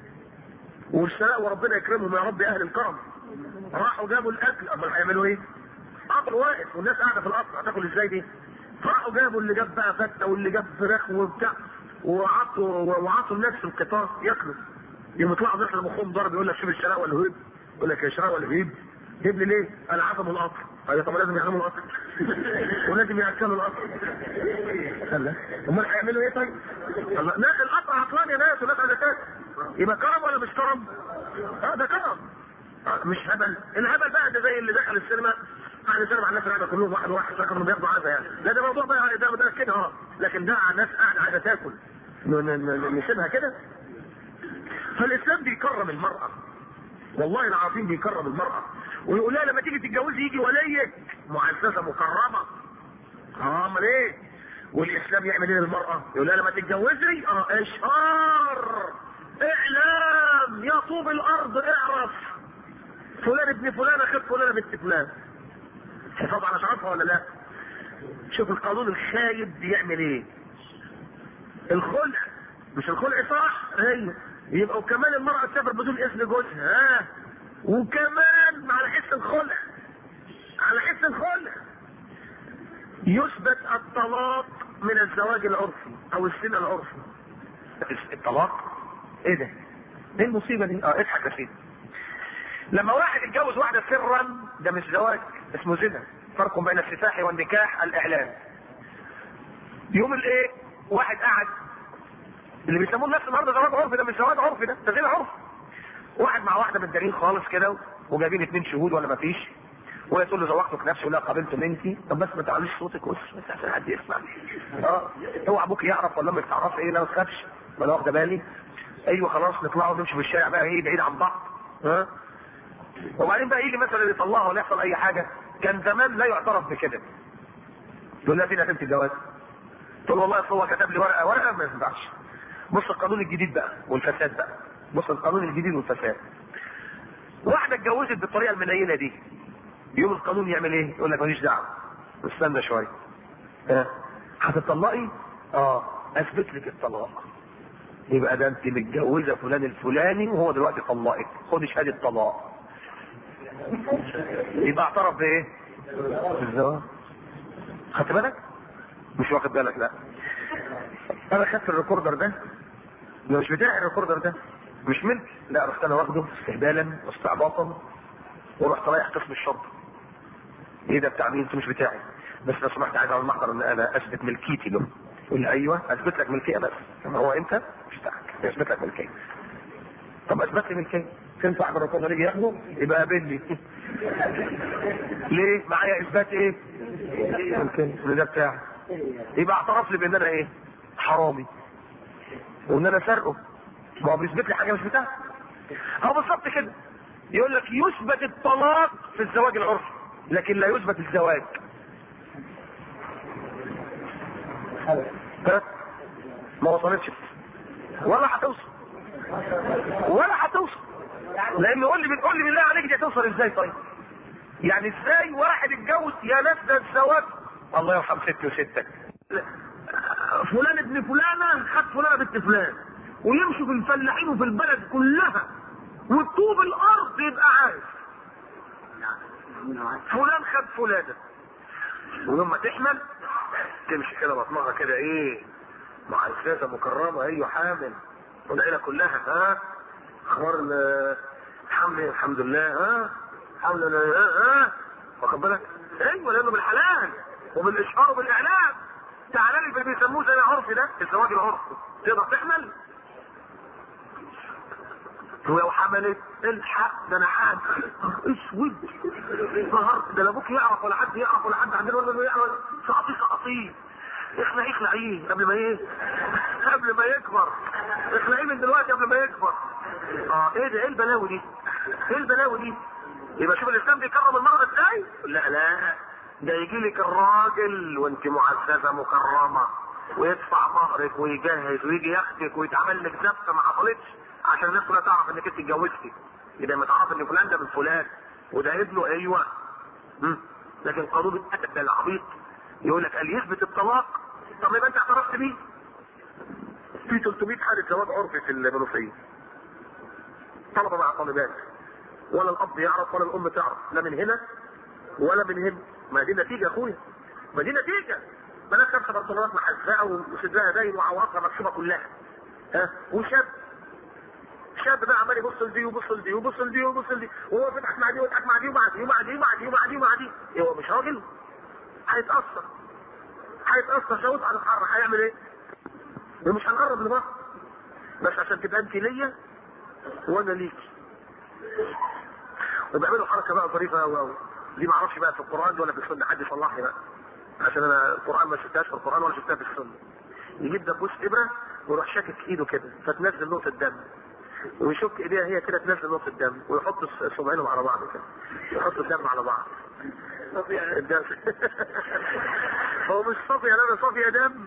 والشراء وربنا يكرمهم يا رب أهل الكرم. راحوا جابوا الأكل أمال هيعملوا إيه؟ القطر واقف والناس قاعده في القطر هتاكل ازاي دي؟ راحوا جابوا اللي جاب بقى فته واللي جاب فراخ وبتاع وعطوا وعطوا الناس في القطار ياكلوا يوم يطلعوا داخل مخهم ضرب يقول لك شوف الشراء ولا هيب يقول لك يا شراء ولا هيب هيب لي ليه؟ انا عزموا القطر ايوه طب لازم يعزموا القطر ولازم ياكلوا القطر قال لا امال هيعملوا ايه طيب؟ قال لا لا، القطر عطلان يا ناس والناس عايزه تاكل يبقى كرم ولا مش كرم؟ اه ده كرم آه، مش هبل الهبل بقى ده زي اللي دخل السينما قاعد يسلم على الناس قاعده كلهم واحد واحد فاكر انه بياخدوا عزا يعني لا ده موضوع بقى ده ده كده اه لكن ده ناس قاعده عايزه تاكل ن- ن- ن- نسيبها كده فالاسلام بيكرم المراه والله العظيم بيكرم المراه ويقول لها لما تيجي تتجوزي يجي وليك معززه مكرمه اه امال ايه والاسلام يعمل ايه للمراه يقول لها لما تتجوزي اه اشهار اعلام يا طوب الارض اعرف فلان ابن فلان اخذ فلانه بنت فلان حفاظ على شرفها ولا لا شوف القانون الخايب بيعمل ايه الخلع مش الخلع صح ايوه يبقى وكمان المرأة تسافر بدون اذن جوزها ها وكمان على حس الخلع على حس الخلع يثبت الطلاق من الزواج العرفي او السن العرفي الطلاق ايه ده؟ ايه المصيبه دي؟ اه اضحك يا سيدي لما واحد يتجوز واحده سرا ده مش زواج اسمه زنا فرق بين السفاح والنكاح الاعلان يوم الايه واحد قاعد اللي بيسموه الناس النهارده زواج عرفي ده مش زواج عرفي ده ده زنا عرفي واحد مع واحده متدارين خالص كده وجايبين اتنين شهود ولا ما فيش وهي تقول له زوجتك نفسي ولا قابلت بنتي طب بس ما تعليش صوتك بس بس عشان حد يسمع اه اوعى ابوك يعرف ولا امك تعرف ايه لا ما تخافش ما انا واخده بالي ايوه خلاص نطلع ونمشي في الشارع بقى ايه بعيد عن بعض ها وبعدين بقى يجي مثلا يطلعها ولا يحصل اي حاجه كان زمان لا يعترف بكده يقول لها فين هتمت الجواز تقول والله اصل هو كتب لي ورقه ورقه ما ينفعش بص القانون الجديد بقى والفساد بقى بص القانون الجديد والفساد واحده اتجوزت بالطريقه المنينه دي يوم القانون يعمل ايه؟ يقول لك ماليش دعوه استنى شويه ها هتطلقي؟ اه اثبت لك الطلاق يبقى ده انت متجوزه فلان الفلاني وهو دلوقتي طلقك خدي شهاده طلاق يبقى اعترف بايه؟ بالزواج خدت بالك؟ مش واخد بالك لا انا خدت الريكوردر ده ده مش بتاعي الريكوردر ده مش ملك لا رحت انا واخده استهبالا واستعباطا ورحت رايح قسم الشرطه ايه ده بتاع مين انت مش بتاعي بس لو سمحت عايز اعمل محضر ان انا اثبت ملكيتي له يقول لي ايوه اثبت لك ملكيه بس كما هو انت مش بتاعك اثبت لك ملكيه طب اثبت لي ملكيه فين صاحب الريكوردر يجي ياخده يبقى قابلني ليه معايا اثبات ايه ملكيه ان ده بتاعي يبقى اعترف لي بان انا ايه حرامي وان انا سرقه ما هو بيثبت لي حاجه مش بتاعتي هو بالظبط كده يقول لك يثبت الطلاق في الزواج العرفي لكن لا يثبت الزواج ها؟ ما وصلتش ولا هتوصل ولا هتوصل لان قول لي قول لي بالله عليك دي هتوصل ازاي طيب يعني ازاي واحد اتجوز يا ناس ده الزواج الله يرحم ستي وستك فلان ابن فلانه خد فلانه بنت فلان ويمشوا في الفلاحين وفي البلد كلها وطوب الارض يبقى عارف فلان خد فلانه ويوم ما تحمل تمشي كده بطنها كده ايه معززه مكرمه ايوه حامل والعيله كلها ها اخبار ال- الحمل الحمد لله ها الحمد لله ها ها واخد بالك ايوه لانه بالحلال وبالاشهار وبالاعلام تعالى لي اللي بيسموه زي العرف ده الزواج العرفي تقدر تحمل ولو حملت الحق ده انا حاد اسود ظهرت ده لا ابوك يعرف ولا حد يعرف ولا حد عندنا ولا يعرف سقطي سقطيه اخلعيه اخلعيه قبل ما ايه قبل ما يكبر اخلعيه من دلوقتي قبل ما يكبر اه ايه ده ايه البلاوي دي ايه البلاوي دي يبقى شوف الاسلام بيكرم المرأة ازاي لا لا ده يجي لك الراجل وانت معززة مكرمة ويدفع مهرك ويجهز ويجي ياخدك ويتعمل لك زفة ما حصلتش عشان الناس كلها تعرف انك انت اتجوزتي يبقى ما تعرف ان فلان ده من فلان وده ابنه ايوه مم. لكن قانون الادب ده العبيط يقول لك قال يثبت الطلاق طب يبقى انت اعترفت بيه في 300 حالة زواج عرفي في المنوفية طلبة مع طالبات ولا الاب يعرف ولا الام تعرف لا من هنا ولا من هنا ما دي نتيجه يا اخويا ما دي نتيجه بنات لابسه بنطلونات محزقه وصدرها باين وعوراتها مكشوفه كلها ها وشاب شاب بقى عمال يبص لدي ويبص لدي ويبص لدي ويبص لدي وهو بيضحك مع دي ويضحك مع دي ومع دي ومع دي ومع دي ومع دي ومع دي إيه هو مش راجل هيتاثر هيتاثر شوط على الحر هيعمل ايه؟ ومش هنقرب لبعض بس عشان تبقى انت ليا وانا ليكي وبيعملوا حركه بقى ظريفه قوي قوي دي ما اعرفش بقى في القران ولا في السنه حد يصلحني بقى عشان انا القران ما شفتهاش في القران ولا شفتها في السنه يجيب دبوس ابره ويروح شاكك ايده كده فتنزل نقطه دم ويشك ايديها هي كده تنزل نقطه دم ويحط صبعينهم على بعض كده يحط الدم على بعض الدم هو مش صافي انا صافي دم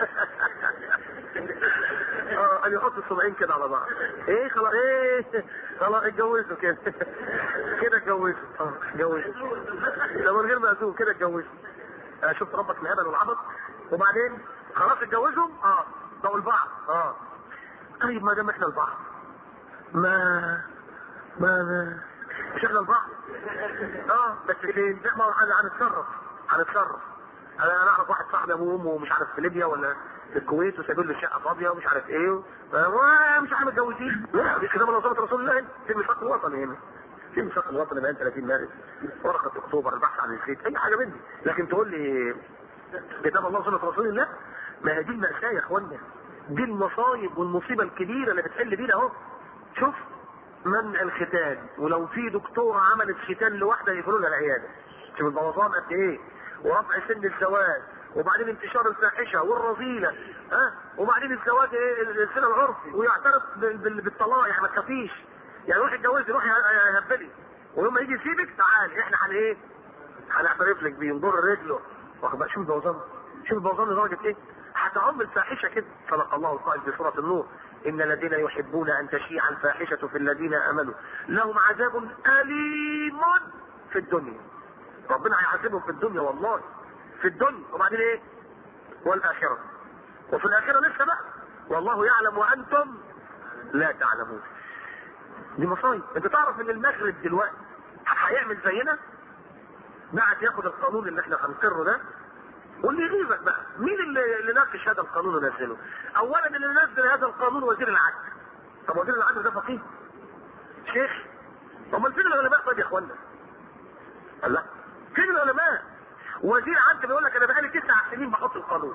اه ان يحط الصبعين كده على بعض ايه خلاص ايه خلاص اتجوزوا كده كده اتجوزوا اه اتجوزوا ده من غير مأذون كده اتجوزوا آه شفت ربك الهبل والعبط وبعدين خلاص اتجوزوا اه بقوا لبعض اه طيب ما دام احنا لبعض ما ما ما مش احنا لبعض اه بس فين لا ما هنتصرف هنتصرف انا انا اعرف واحد صاحبي ابوه وامه مش عارف في ليبيا ولا في الكويت وسايبين له الشقه فاضيه ومش عارف ايه مش عارف متجوزين لا دي كده منظمه رسول الله في الميثاق الوطني هنا في الميثاق الوطني بقى 30 مارس ورقه اكتوبر البحث عن الخيط اي حاجه من دي لكن تقول لي كتاب الله وسنه رسول الله ما هي دي المأساة يا اخوانا دي المصايب والمصيبه الكبيره اللي بتحل بينا اهو شوف منع الختان ولو في دكتوره عملت ختان لواحده يقفلوا لها العياده شوف البوظان قد ايه ورفع سن الزواج وبعدين انتشار الفاحشه والرذيله ها وبعدين الزواج ايه السنه العرفي ويعترف بالطلاق يعني ما تخافيش يعني روح اتجوزي روح يهبلي ويوم ما يجي يسيبك تعال احنا هن ايه؟ هنعترف لك بيه نضر رجله واخد بقى شوف البوظان شوف البوظان لدرجه ايه؟ هتعم الفاحشه كده صدق الله القائل في سوره النور ان الذين يحبون ان تشيع الفاحشه في الذين امنوا لهم عذاب اليم في الدنيا ربنا هيعذبهم في الدنيا والله في الدنيا وبعدين ايه والاخره وفي الاخره لسه بقى والله يعلم وانتم لا تعلمون دي مصايب انت تعرف ان المغرب دلوقتي هيعمل زينا بعد ياخد القانون اللي احنا هنقره ده واللي يغيظك بقى مين اللي, اللي ناقش هذا القانون ونزله اولا اللي نزل هذا القانون وزير العدل طب وزير العدل ده فقيه شيخ امال فين العلماء طيب يا اخوانا قال لا فين العلماء وزير عدل بيقول لك انا بقالي تسع سنين بحط القانون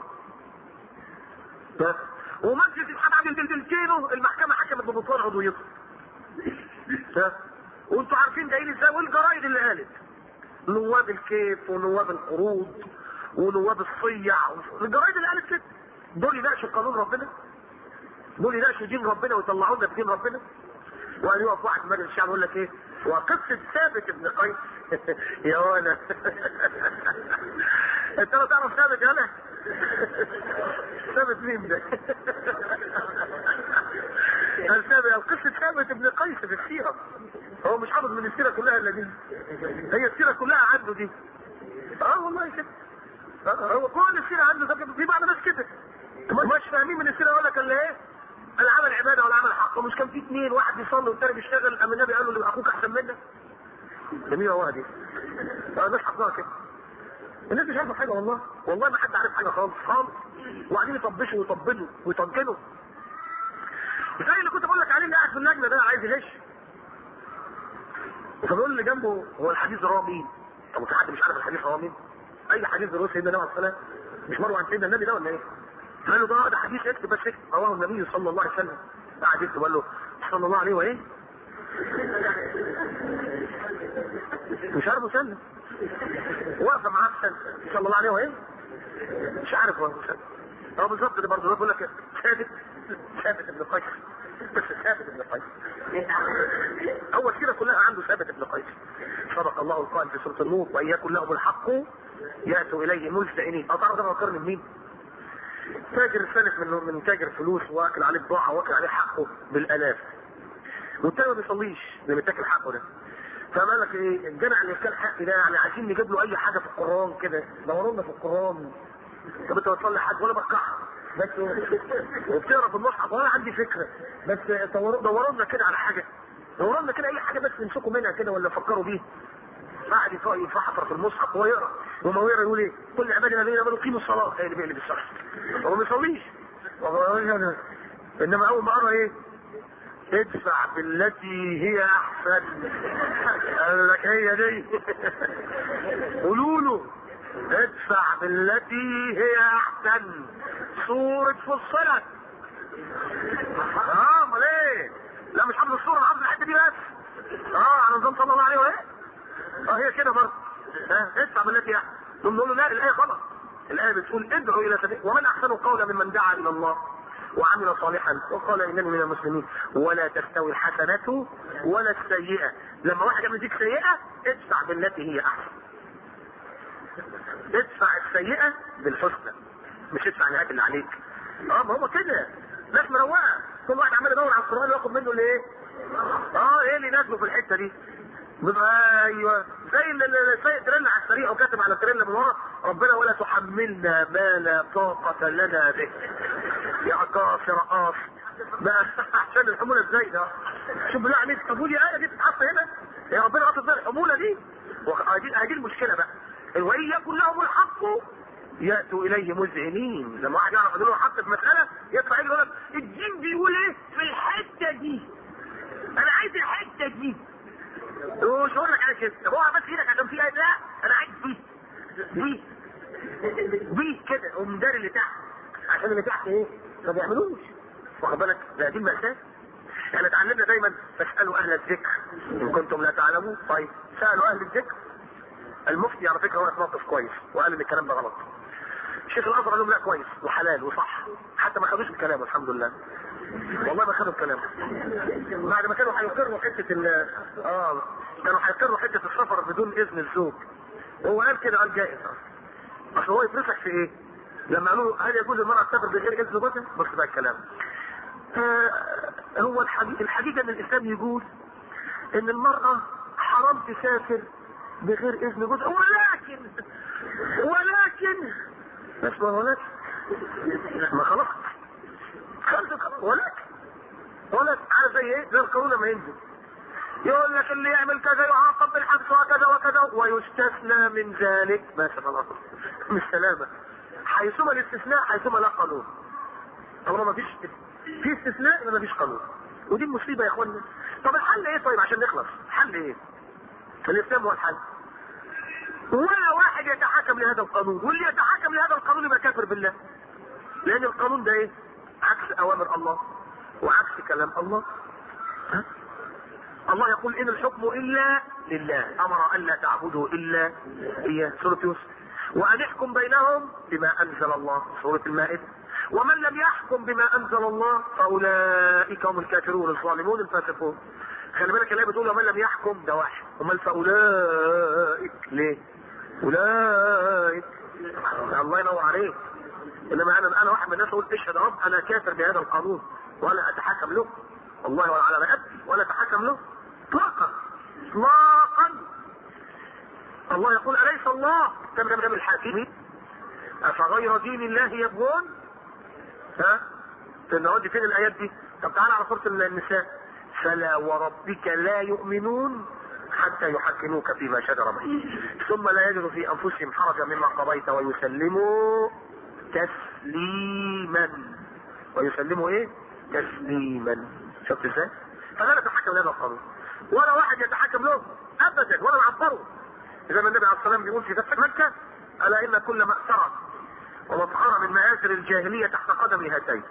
ومجلس الحاج عبد الدلدلتينو المحكمه حكمت ببطلان عضويته وانتوا عارفين جايين ازاي والجرايد اللي قالت نواب الكيف ونواب القروض ونواب الصيع الجرايد اللي قالت كده دول يناقشوا قانون ربنا دول يناقشوا دين ربنا ويطلعونا بدين ربنا وقال يقف واحد في مجلس الشعب يقول لك ايه وقصه ثابت ابن قيس يا ولا انت لا تعرف ثابت يا ولا ثابت مين ده؟ ثابت قصه ثابت ابن قيس في السيره هو مش حافظ من السيره كلها الا دي هي السيره كلها عنده دي اه والله كده هو كل السيره عنده ده في بعض الناس كده مش فاهمين من السيره يقول لك اللي ايه العمل عباده ولا عمل حق ومش كان في اثنين واحد بيصلي والثاني بيشتغل اما النبي قال له اللي اخوك احسن منك جميل والله دي اه الناس حافظها كده الناس مش عارفه حاجه والله والله ما حد عارف حاجه خالص خالص وقاعدين يطبشوا ويطبلوا ويطنجنوا زي اللي كنت بقول لك عليه اللي قاعد في اللجنه ده عايز يغش فبيقول اللي جنبه هو الحديث رواه مين؟ طب في حد مش عارف الحديث رواه مين؟ اي حديث رواه سيدنا النبي عليه الصلاه مش مروي عن سيدنا النبي ده ولا ايه؟ قال له ده ده حديث اكتب بس اكتب رواه النبي صلى الله عليه وسلم قعد يكتب قال له صلى الله عليه وايه؟ مش عارف مسلم واقفه معاه سنه صلى الله عليه وايه؟ مش عارف هو مسلم هو بالظبط ده برضه بيقول لك ثابت ثابت ابن قيس بس ثابت ابن قيس هو السيره كلها عنده ثابت ابن قيس صدق الله القائل في سوره النور وان يكن لهم الحق ياتوا اليه ملتئمين اتعرف ده فكرني مين؟ تاجر سلف من من تاجر فلوس واكل عليه بضاعه واكل عليه حقه بالالاف والتاني ما بيصليش اللي بيتاكل حقه ده فقال لك ايه الجمع اللي كان حقي ده يعني عايزين نجيب له اي حاجه في القران كده دوروا لنا في القران طب انت بتصلي حد ولا بكحها بس وبتقرا في المصحف وانا عندي فكره بس دوروا لنا كده على حاجه دوروا لنا كده اي حاجه بس نمسكوا منها كده ولا فكروا بيها فقعد يفحصر في المصحف وهو يقرا وما هو يقرا يقول ايه؟ كل عباد الذين امنوا قيموا الصلاه ايه اللي بيقلب الصلاه هو ما بيصليش انما اول ما قرا ايه؟ ادفع بالتي هي احسن قال لك هي دي قولوا له ادفع بالتي هي احسن سورة فصلت اه امال ايه لا مش حافظ الصورة حافظ الحتة دي بس اه على نظام صلى الله عليه وايه اه هي كده برضه اه ادفع بالتي هي احسن ثم نقول له لا الايه غلط الايه بتقول ادعوا الى سبيل ومن احسن قولا ممن دعا الى الله وعمل صالحا وقال انني من المسلمين ولا تستوي الحسنة ولا السيئة لما واحد يعمل فيك سيئة ادفع بالتي هي احسن ادفع السيئة بالحسنى مش ادفع الهات اللي عليك اه ما هو كده ناس مروقه كل واحد عمال يدور على القران وياخد منه الايه اه ايه اللي يناسبه في الحته دي بيبقى ايوه زي اللي سايق تريلا على السريع وكاتب على التريلا من ورا ربنا ولا تحملنا ما لا طاقة لنا به يا قاص يا رقاص بقى عشان الحمولة ازاي ده شوف بالله عليك طب ودي آية دي تتحط هنا يا ربنا قصد بيها الحمولة دي ودي هذه المشكلة بقى وإن يكن لهم الحق يأتوا إليه مذعنين لما واحد يعرف إنه حق في مسألة يطلع يقول لك الدين بيقول إيه في الحتة دي أنا عايز الحتة دي ومش هقول لك على كده طب هو بس ايدك عشان في آية لا أنا عايز دي دي دي كده ومداري اللي تحت عشان اللي تحت إيه ما بيعملوش واخد بالك ده دي المأساة احنا اتعلمنا دايما فاسألوا أهل الذكر إن كنتم لا تعلمون طيب سألوا أهل الذكر المفتي على فكره هو موقف كويس وقال ان الكلام ده غلط الشيخ الازهر قال لهم لا كويس وحلال وصح حتى ما خدوش الكلام الحمد لله والله ما خدوا الكلام بعد ما كانوا هيقروا حته ال اه كانوا هيقروا حته السفر بدون اذن الزوج هو قال كده قال جائز اصل هو يفرسك في ايه؟ لما قالوا هل يجوز المرأة تسافر بغير اذن زوجها؟ بص بقى الكلام. آه هو الحقيقة, الحقيقة ان الاسلام يقول ان المرأة حرام تسافر بغير اذن جوزها ولكن ولكن بس ما ولكن ما خلاص ولكن ولكن عارف زي ايه؟ زي القانون لما ينزل يقول لك اللي يعمل كذا يعاقب بالحبس وكذا وكذا ويستثنى من ذلك بس خلاص مش سلامة حيثما الاستثناء حيثما لا قانون طالما ما فيش في استثناء يبقى ما فيش قانون ودي المصيبة يا اخوانا طب الحل ايه طيب عشان نخلص الحل ايه الاسلام هو الحل ولا واحد يتحكم لهذا القانون واللي يتحكم لهذا القانون يبقى كافر بالله لان القانون ده ايه عكس اوامر الله وعكس كلام الله ها؟ الله يقول ان الحكم الا لله امر ان لا تعبدوا الا اياه سوره يوسف وان يحكم بينهم بما انزل الله سوره المائده ومن لم يحكم بما انزل الله فاولئك هم الكافرون الظالمون الفاسقون خلي بالك الايه بتقول ومن لم يحكم ده واحد امال فاولئك ليه؟ اولئك الله ينور عليك انما انا انا واحد من الناس اقول اشهد يا رب انا كافر بهذا القانون ولا اتحكم له والله ولا على رقبتي ولا اتحكم له اطلاقا اطلاقا الله يقول اليس الله كم ده من الحاكمين افغير دين الله يبغون ها تنودي فين الايات دي طب تعالى على سوره النساء فلا وربك لا يؤمنون حتى يحكموك فيما شجر بينهم ثم لا يجدوا في انفسهم حرجا مما قضيت ويسلموا تسليما ويسلموا ايه؟ تسليما شفت ازاي؟ فلا نتحكم لهذا القانون ولا واحد يتحكم له ابدا ولا نعبره زي ما النبي عليه الصلاه والسلام بيقول في فتح مكه الا ان كل مأسرة ومطهرة من مآثر الجاهلية تحت قدم هاتين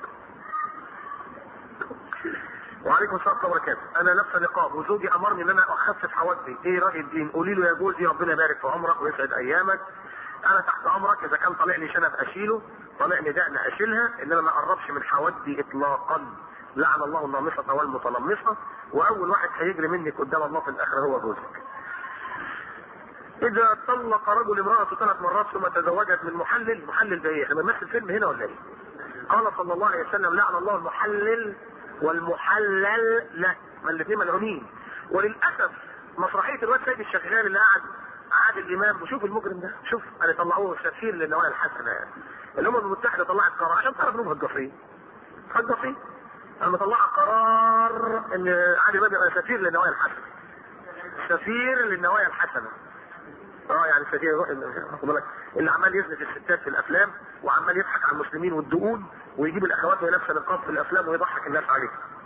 وعليكم السلام ورحمه الله وبركاته انا لابسه نقاب وزوجي امرني ان انا اخفف حواجبي ايه راي الدين قولي له يا جوزي ربنا يبارك في عمرك ويسعد ايامك انا تحت امرك اذا كان طالع لي شنب اشيله طالع لي دقن اشيلها انما ما اقربش من حواجبي اطلاقا لعن الله النامصة والمتنمصة واول واحد هيجري منك قدام الله في الاخره هو جوزك اذا طلق رجل امرأته ثلاث مرات ثم تزوجت من محلل محلل ده ايه احنا بنمثل فيلم هنا ولا ايه قال صلى الله عليه وسلم لعن الله المحلل والمحلل له ما الاثنين ملعونين وللاسف مسرحيه الواد سيد الشغال اللي قعد عادل امام وشوف المجرم ده شوف انا طلعوه سفير للنوايا الحسنه يعني الامم المتحده طلعت قرار عشان تعرف انهم هجافين هجافين لما طلعت قرار ان عادل امام يبقى سفير للنوايا الحسنه سفير للنوايا الحسنه اه يعني سكين يروح خد بالك اللي عمال يزني في الستات في الافلام وعمال يضحك على المسلمين والدقون ويجيب الاخوات وهي لابسه نقاب في الافلام ويضحك الناس عليه.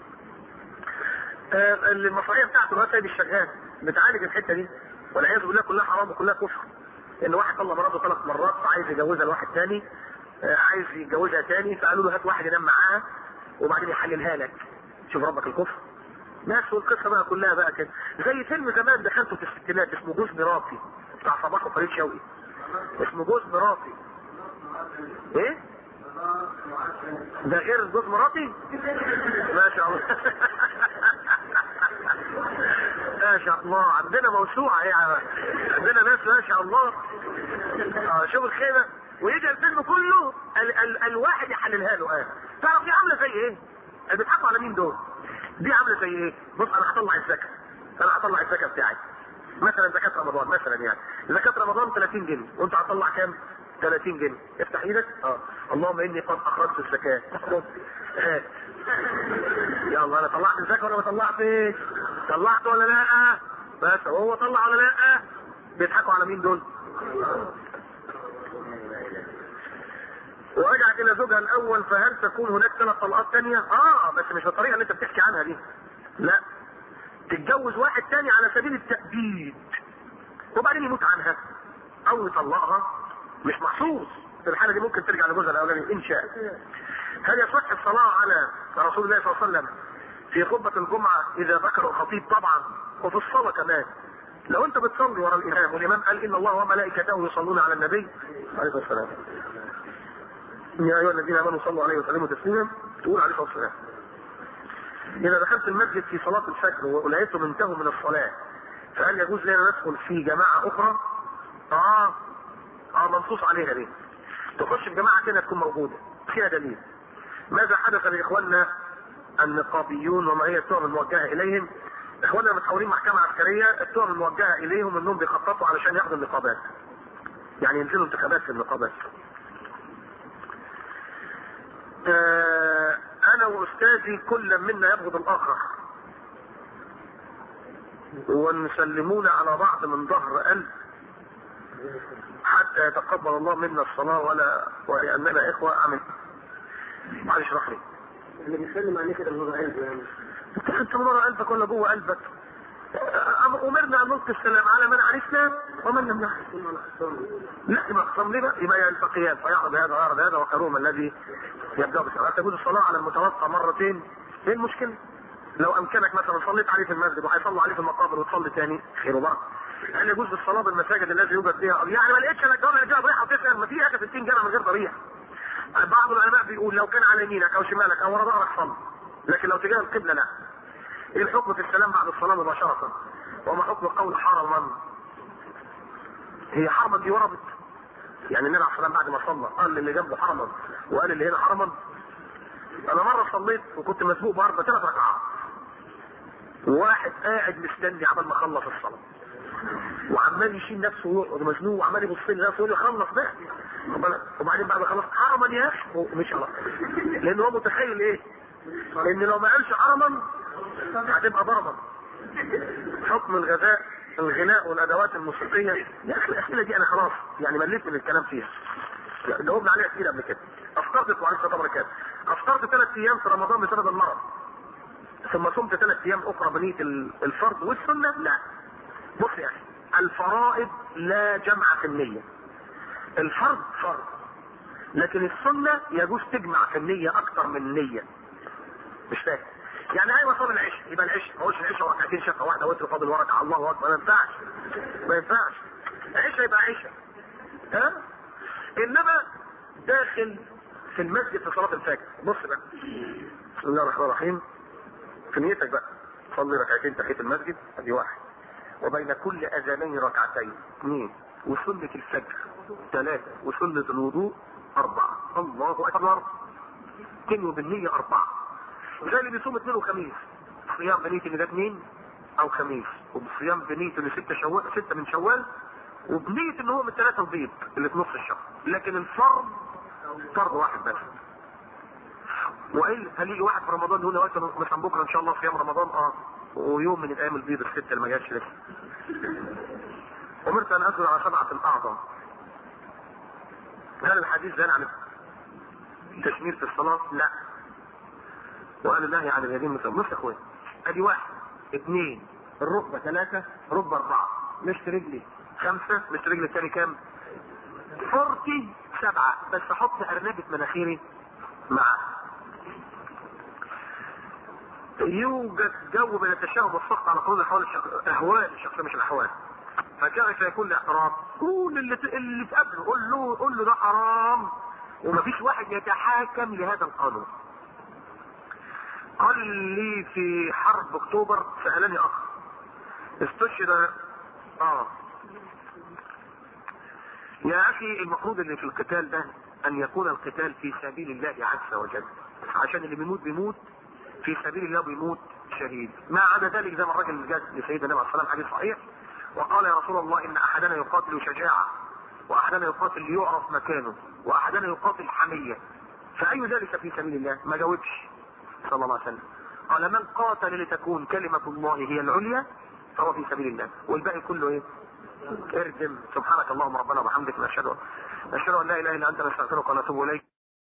آه المصاريه بتاعته الواد سايب الشغال بتعالج الحته دي والعياذ بالله كلها حرام وكلها كفر. ان واحد طلق مراته ثلاث مرات فعايز يجوزها لواحد تاني آه عايز يتجوزها تاني فقالوا له هات واحد ينام معاها وبعدين يحللها لك. شوف ربك الكفر. ناس والقصه بقى كلها بقى كده زي فيلم زمان دخلته في الستينات اسمه جوز مراتي بتاع صباح وفريد شوقي اسمه جوز مراتي ايه؟ ده غير جوز مراتي؟ ما شاء الله ما شاء الله عندنا موسوعة ايه عندنا ناس ما شاء الله اه شوف الخيمة ويجي الفيلم كله ال ال الواحد يحللها له اه تعرف دي عاملة زي ايه؟ اللي بيضحكوا على مين دول؟ دي عاملة زي ايه؟ بص انا هطلع الزكاة انا هطلع الزكاة بتاعي مثلا زكاة رمضان مثلا يعني زكاة رمضان 30 جنيه وانت هتطلع كام؟ 30 جنيه افتح ايدك اه اللهم اني قد اخرجت الزكاة هات يلا انا طلعت الزكاة ولا ما طلعتش؟ طلعت ولا لا؟ بس وهو طلع ولا لا؟ بيضحكوا على مين دول؟ ورجعت الى زوجها الاول فهل تكون هناك ثلاث طلقات ثانيه؟ اه بس مش بالطريقه اللي انت بتحكي عنها دي. لا تتجوز واحد تاني على سبيل التأبيد وبعدين يموت عنها او يطلقها مش محظوظ في الحاله دي ممكن ترجع لجوزها الاولاني ان شاء هل يصح الصلاه على رسول الله صلى الله عليه وسلم في خطبه الجمعه اذا ذكر الخطيب طبعا وفي الصلاه كمان لو انت بتصلي ورا الامام والامام قال ان الله وملائكته يصلون على النبي عليه الصلاه والسلام يا ايها الذين امنوا صلوا عليه وسلموا تسليما تقول عليه الصلاه والسلام إذا دخلت المسجد في صلاة الفجر ولقيتهم انتهوا من الصلاة فهل يجوز لنا ندخل في جماعة أخرى؟ آه آه منصوص عليها دي. تخش في جماعة كده تكون موجودة فيها دليل. ماذا حدث لإخواننا النقابيون وما هي التهم الموجهة إليهم؟ إخواننا متحولين محكمة عسكرية التهم الموجهة إليهم إنهم بيخططوا علشان ياخدوا النقابات. يعني ينزلوا انتخابات في النقابات. آه انا واستاذي كل منا يبغض الاخر ونسلمون على بعض من ظهر قلب حتى يتقبل الله منا الصلاة ولا ولأننا إخوة أعمل معلش اشرح لي اللي بيسلم عليه كده من ورا قلبه يعني انت من ورا قلبك ولا جوه قلبك امرنا ان نلقي السلام على من عرفنا ومن لم نعرف لا يبقى اخصم لي بقى يبقى يلتقيان فيعرض هذا ويعرض هذا وخيرهما الذي يبدا بالصلاه تجوز الصلاه على المتوقع مرتين ايه المشكله؟ لو امكنك مثلا صليت عليه في المسجد وهيصلوا عليه في المقابر وتصلي تاني خير وبركه هل يجوز الصلاه بالمساجد التي يوجد فيها يعني ما لقيتش انا الجامع اللي فيها ضريحه وتسال ما في حاجه 60 جامع من غير ضريحه بعض العلماء بيقول لو كان على يمينك او شمالك او ورا ظهرك صلي لكن لو تجاه القبله لا ايه الحكم في السلام بعد الصلاه مباشره وما حكم قول حرما هي حرما دي وردت يعني النبي عليه الصلاه بعد ما صلى قال للي جنبه حرما وقال اللي هنا حرما انا مره صليت وكنت مسبوق باربع ثلاث ركعات وواحد قاعد مستني عمل ما خلص الصلاه وعمال يشيل نفسه ويقعد مزنوق وعمال يبص لي نفسه يقول لي خلص بقى وبعدين بعد ما خلص حرما يا اخي مش الله لان هو متخيل ايه؟ ان لو ما قالش حرما هتبقى ضربا حكم الغذاء الغناء والادوات الموسيقيه يا اخي الاسئله دي انا خلاص يعني مليت من الكلام فيها جاوبنا عليها كتير قبل كده افطرت وعليك خطر كده افطرت ثلاث ايام في رمضان بسبب المرض ثم صمت ثلاث ايام اخرى بنيه الفرض والسنه لا بص يا اخي الفرائض لا جمع في النيه الفرض فرض لكن السنه يجوز تجمع في النيه اكثر من النيه مش فاهم يعني ايوه صلاه العشاء يبقى العشاء ما هوش العشاء ركعتين شقه واحده وتر فاضل ورقه الله اكبر ما ينفعش ما ينفعش عشاء يبقى عشاء ها انما داخل في المسجد في صلاه الفجر بص بقى بسم الله الرحمن الرحيم في نيتك بقى صلي ركعتين تحيه المسجد ادي واحد وبين كل اذانين ركعتين اثنين وسنه الفجر ثلاثه وسنه الوضوء اربعه الله اكبر تنوي بالنيه اربعه وزي اللي بيصوم اثنين وخميس صيام بنية ان ده اثنين او خميس وبصيام بنية ان ستة شوال ستة من شوال وبنية ان هو من ثلاثة البيض اللي في نص الشهر لكن الفرض فرض واحد بس والا هل يجي واحد في رمضان يقول لي مثلا بكره ان شاء الله صيام رمضان اه ويوم من الايام البيض الستة اللي ما جاش لسه امرت ان اسجد على سبعه الاعظم هل الحديث ده عن التشمير في الصلاه؟ لا وقال النهي عن اليدين مثل بص يا اخويا ادي واحد اثنين الركبه ثلاثه ركبه اربعه مشط رجلي خمسه مشط رجلي الثاني كام؟ فرتي سبعه بس احط ارنبه مناخيري معاه يوجد جو من التشاؤم والسخط على قول احوال الشخص اهوال الشخص مش الاحوال فكيف يكون الاعتراض؟ قول اللي اللي تقابله قول له قول له ده حرام ومفيش واحد يتحاكم لهذا القانون. قال لي في حرب اكتوبر سالني اخ استشهد اه يا اخي المفروض ان في القتال ده ان يكون القتال في سبيل الله عز وجل عشان اللي بيموت بيموت في سبيل الله بيموت شهيد ما عدا ذلك زي ما الراجل اللي جاء لسيدنا النبي عليه الصلاه والسلام حديث صحيح وقال يا رسول الله ان احدنا يقاتل شجاعه واحدنا يقاتل ليعرف مكانه واحدنا يقاتل حميه فاي ذلك في سبيل الله ما جاوبش صلى الله عليه وسلم قال من قاتل لتكون كلمه الله هي العليا فهو في سبيل الله والباقي كله ايه اردم سبحانك اللهم ربنا وبحمدك نشهد نشهد ان لا اله الا انت نستغفرك ونتوب اليك